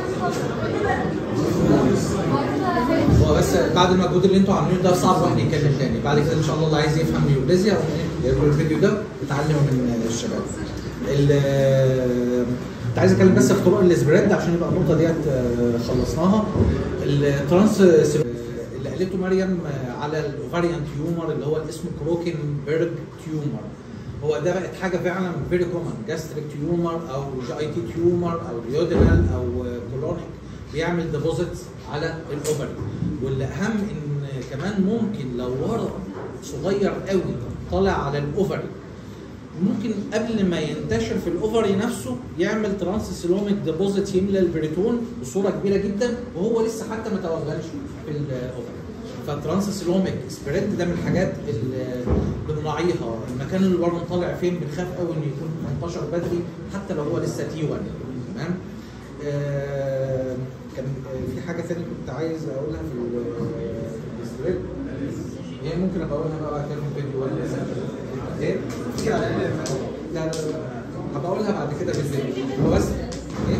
هو بس بعد المجهود اللي انتوا عاملينه ده صعب واحد يتكلم تاني بعد كده ان شاء الله اللي عايز يفهم نيوبليزيا او ايه يقرا الفيديو ده يتعلم من الشباب ال- كنت عايز اتكلم بس في طرق السبريد عشان يبقى النقطه ديت آه، خلصناها الترانس اللي قالته مريم آه، على الاوفاريان تيومر اللي هو اللي اسمه كروكنبرج تيومر هو ده بقت حاجه فعلا فيري كومن جاستريك تيومر او جي اي تي تيومر او ريودينال او كولونيك بيعمل ديبوزيتس على الاوفري واللي اهم ان كمان ممكن لو ورم صغير قوي طالع على الاوفري ممكن قبل ما ينتشر في الاوفري نفسه يعمل ترانسسيلوميك ديبوزيت يملى البريتون بصوره كبيره جدا وهو لسه حتى ما توغلش في الاوفري فالترانسسيلوميك سبريد ده من الحاجات اللي بنراعيها المكان اللي الورم طالع فين بنخاف قوي انه يكون انتشر بدري حتى لو هو لسه تي 1 تمام آه، كان آه، في حاجه ثانيه كنت عايز اقولها في ال- السبريد هي ممكن ابقى اقولها بقى بعد كده في الفيديو ولا ايه؟ لا لا لا هبقى اقولها بعد كده في الفيديو هو بس ايه؟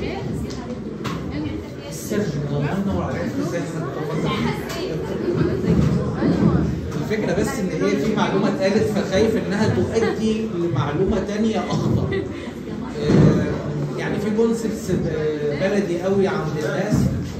السيرجن الله ينور عليك ازاي الفكره بس ان هي في معلومه اتقالت فخايف انها تؤدي لمعلومه تانية اخطر آه، يعني في كونسبتس بلدي قوي عند الناس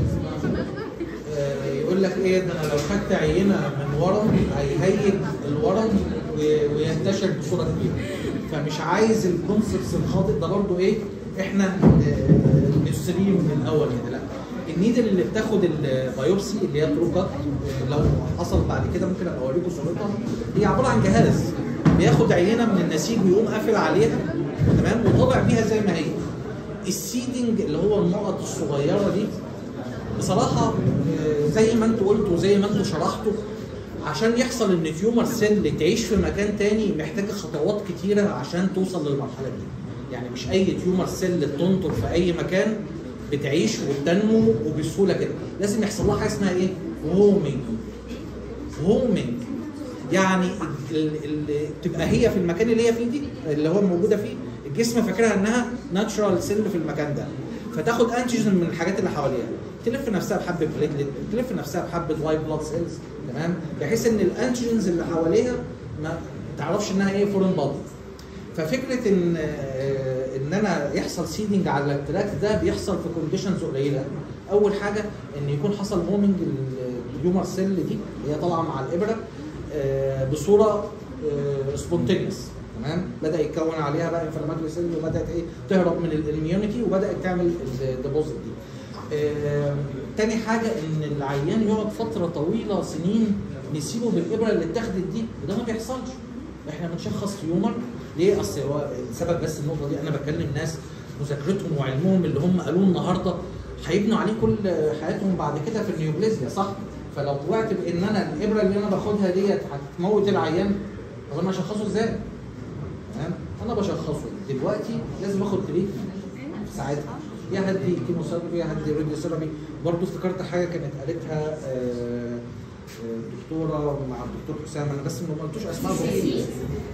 آه، يقول لك ايه ده انا لو خدت عينه من ورم هيهيج الورم و- وينتشر بصوره كبيره فمش عايز الكونسبتس الخاطئ ده برضو ايه احنا آه، نشتريه من الاول كده لا النيدل اللي بتاخد البيوبسي اللي هي تروكات لو حصل بعد كده ممكن ابقى اوريكم صورتها هي عباره عن جهاز بياخد عينه من النسيج ويقوم قافل عليها تمام وطابع بيها زي ما هي السيدنج اللي هو النقط الصغيره دي بصراحه آه، زي ما انتوا قلتوا وزي ما انتوا شرحتوا عشان يحصل ان تيومر سيل تعيش في مكان تاني محتاجه خطوات كتيره عشان توصل للمرحله دي يعني مش اي تيومر سيل تنطر في اي مكان بتعيش وبتنمو وبسهوله كده لازم يحصل لها حاجه اسمها ايه هومينج هومينج يعني ال- ال- تبقى هي في المكان اللي هي فيه دي اللي هو موجوده فيه الجسم فاكرها انها ناتشرال سيل في المكان ده فتاخد انتيجين من الحاجات اللي حواليها تلف نفسها بحبه بليتلت تلف نفسها بحبه وايت بلاد سيلز تمام بحيث ان الانتيجينز اللي حواليها ما تعرفش انها ايه فورين بادي ففكره ان آه، ان انا يحصل سيدنج على التراك ده بيحصل في كونديشنز قليله اول حاجه ان يكون حصل هومنج الهيومر سيل دي اللي هي طالعه مع الابره آه، بصوره سبونتينيوس تمام بدا يتكون عليها بقى انفلاماتوري سيل وبدات ايه تهرب من الاميونيتي وبدات تعمل الديبوزيت دي آه، تاني حاجه ان العيان يقعد فتره طويله سنين نسيبه بالابره اللي اتاخدت دي وده ما بيحصلش احنا بنشخص تيومر ليه اصل هو السبب بس النقطه دي انا بكلم ناس مذاكرتهم وعلمهم اللي هم قالوه النهارده هيبنوا عليه كل حياتهم بعد كده في النيوبليزيا صح فلو طلعت بان انا الابره اللي انا باخدها ديت هتموت العيان طب انا اشخصه ازاي؟ تمام انا بشخصه دلوقتي لازم اخد تريتمنت في ساعتها يا هدي كيموثيرابي يا هدي راديو ثيرابي برضه افتكرت حاجه كانت قالتها آه، آه، دكتوره مع الدكتور حسام انا بس ما قلتوش اسمائهم ايه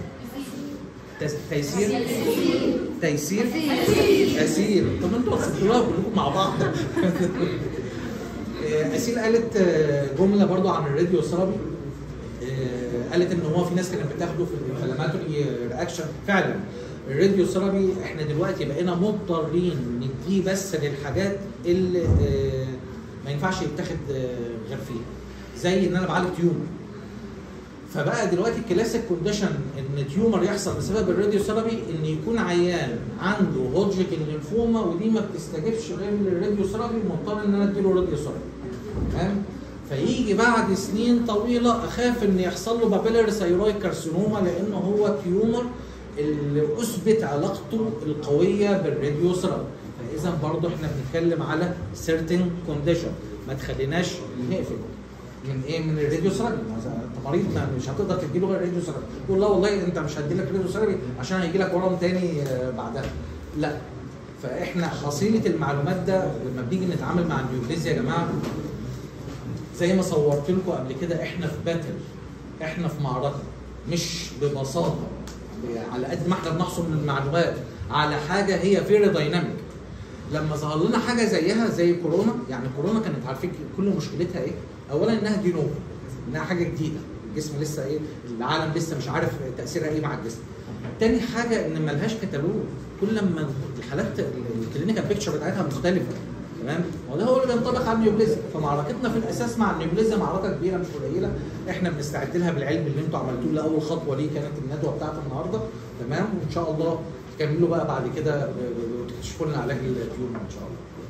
تس- تيسير تيسير اسير طب انتوا وصفتوها كلكم مع بعض آه، اسيل قالت آه، جمله برضو عن الراديو ثيرابي آه، قالت ان هو في ناس كانت بتاخده في الانفلاماتوري رياكشن فعلا الراديو ثيرابي احنا دلوقتي بقينا مضطرين نديه بس للحاجات اللي آه، ما ينفعش يتاخد آه، غير فيها زي ان انا بعالج تيومر فبقى دلوقتي الكلاسيك كونديشن ان تيومر يحصل بسبب الراديو ثيرابي ان يكون عيان عنده هوجكن لينفوما ودي ما بتستجبش غير للراديو ثيرابي ومضطر ان انا اديله راديو ثيرابي تمام فيجي بعد سنين طويله اخاف ان يحصل له بابيلر ثايرويد كارسينوما لان هو تيومر اللي اثبت علاقته القويه بالراديو ثيرابي فاذا برضه احنا بنتكلم على سيرتن كونديشن ما تخليناش نقفل من ايه من الراديو ثيرابي انت مريض ما- مش هتقدر تديله غير الراديو ثيرابي تقول لا والله انت مش هدي لك راديو ثيرابي عشان هيجي لك ورم تاني آه، بعدها لا فاحنا حصيله المعلومات ده لما بنيجي نتعامل مع النيوبليزيا يا جماعه زي ما صورت لكم قبل كده احنا في باتل احنا في معركه مش ببساطه على قد ما احنا بنحصل من المعلومات على حاجه هي فيري دايناميك لما ظهر لنا حاجه زيها زي كورونا يعني كورونا كانت عارفين كل مشكلتها ايه؟ اولا انها دي نوفل انها حاجه جديده الجسم لسه ايه العالم لسه مش عارف تاثيرها ايه مع الجسم. تاني حاجه ان ملهاش كتالوج كل لما الحالات الكلينيكال بيكتشر بتاعتها مختلفه تمام وده هو اللي بينطبق على النيوبليزيا فمعركتنا في الاساس مع النيوبليزيا معركه كبيره مش قليله احنا بنستعد لها بالعلم اللي انتوا عملتوه لاول خطوه ليه كانت الندوه بتاعت النهارده تمام وان شاء الله تكملوا بقى بعد كده ب- ب- وتكتشفوا لنا علاج التيومر ان شاء الله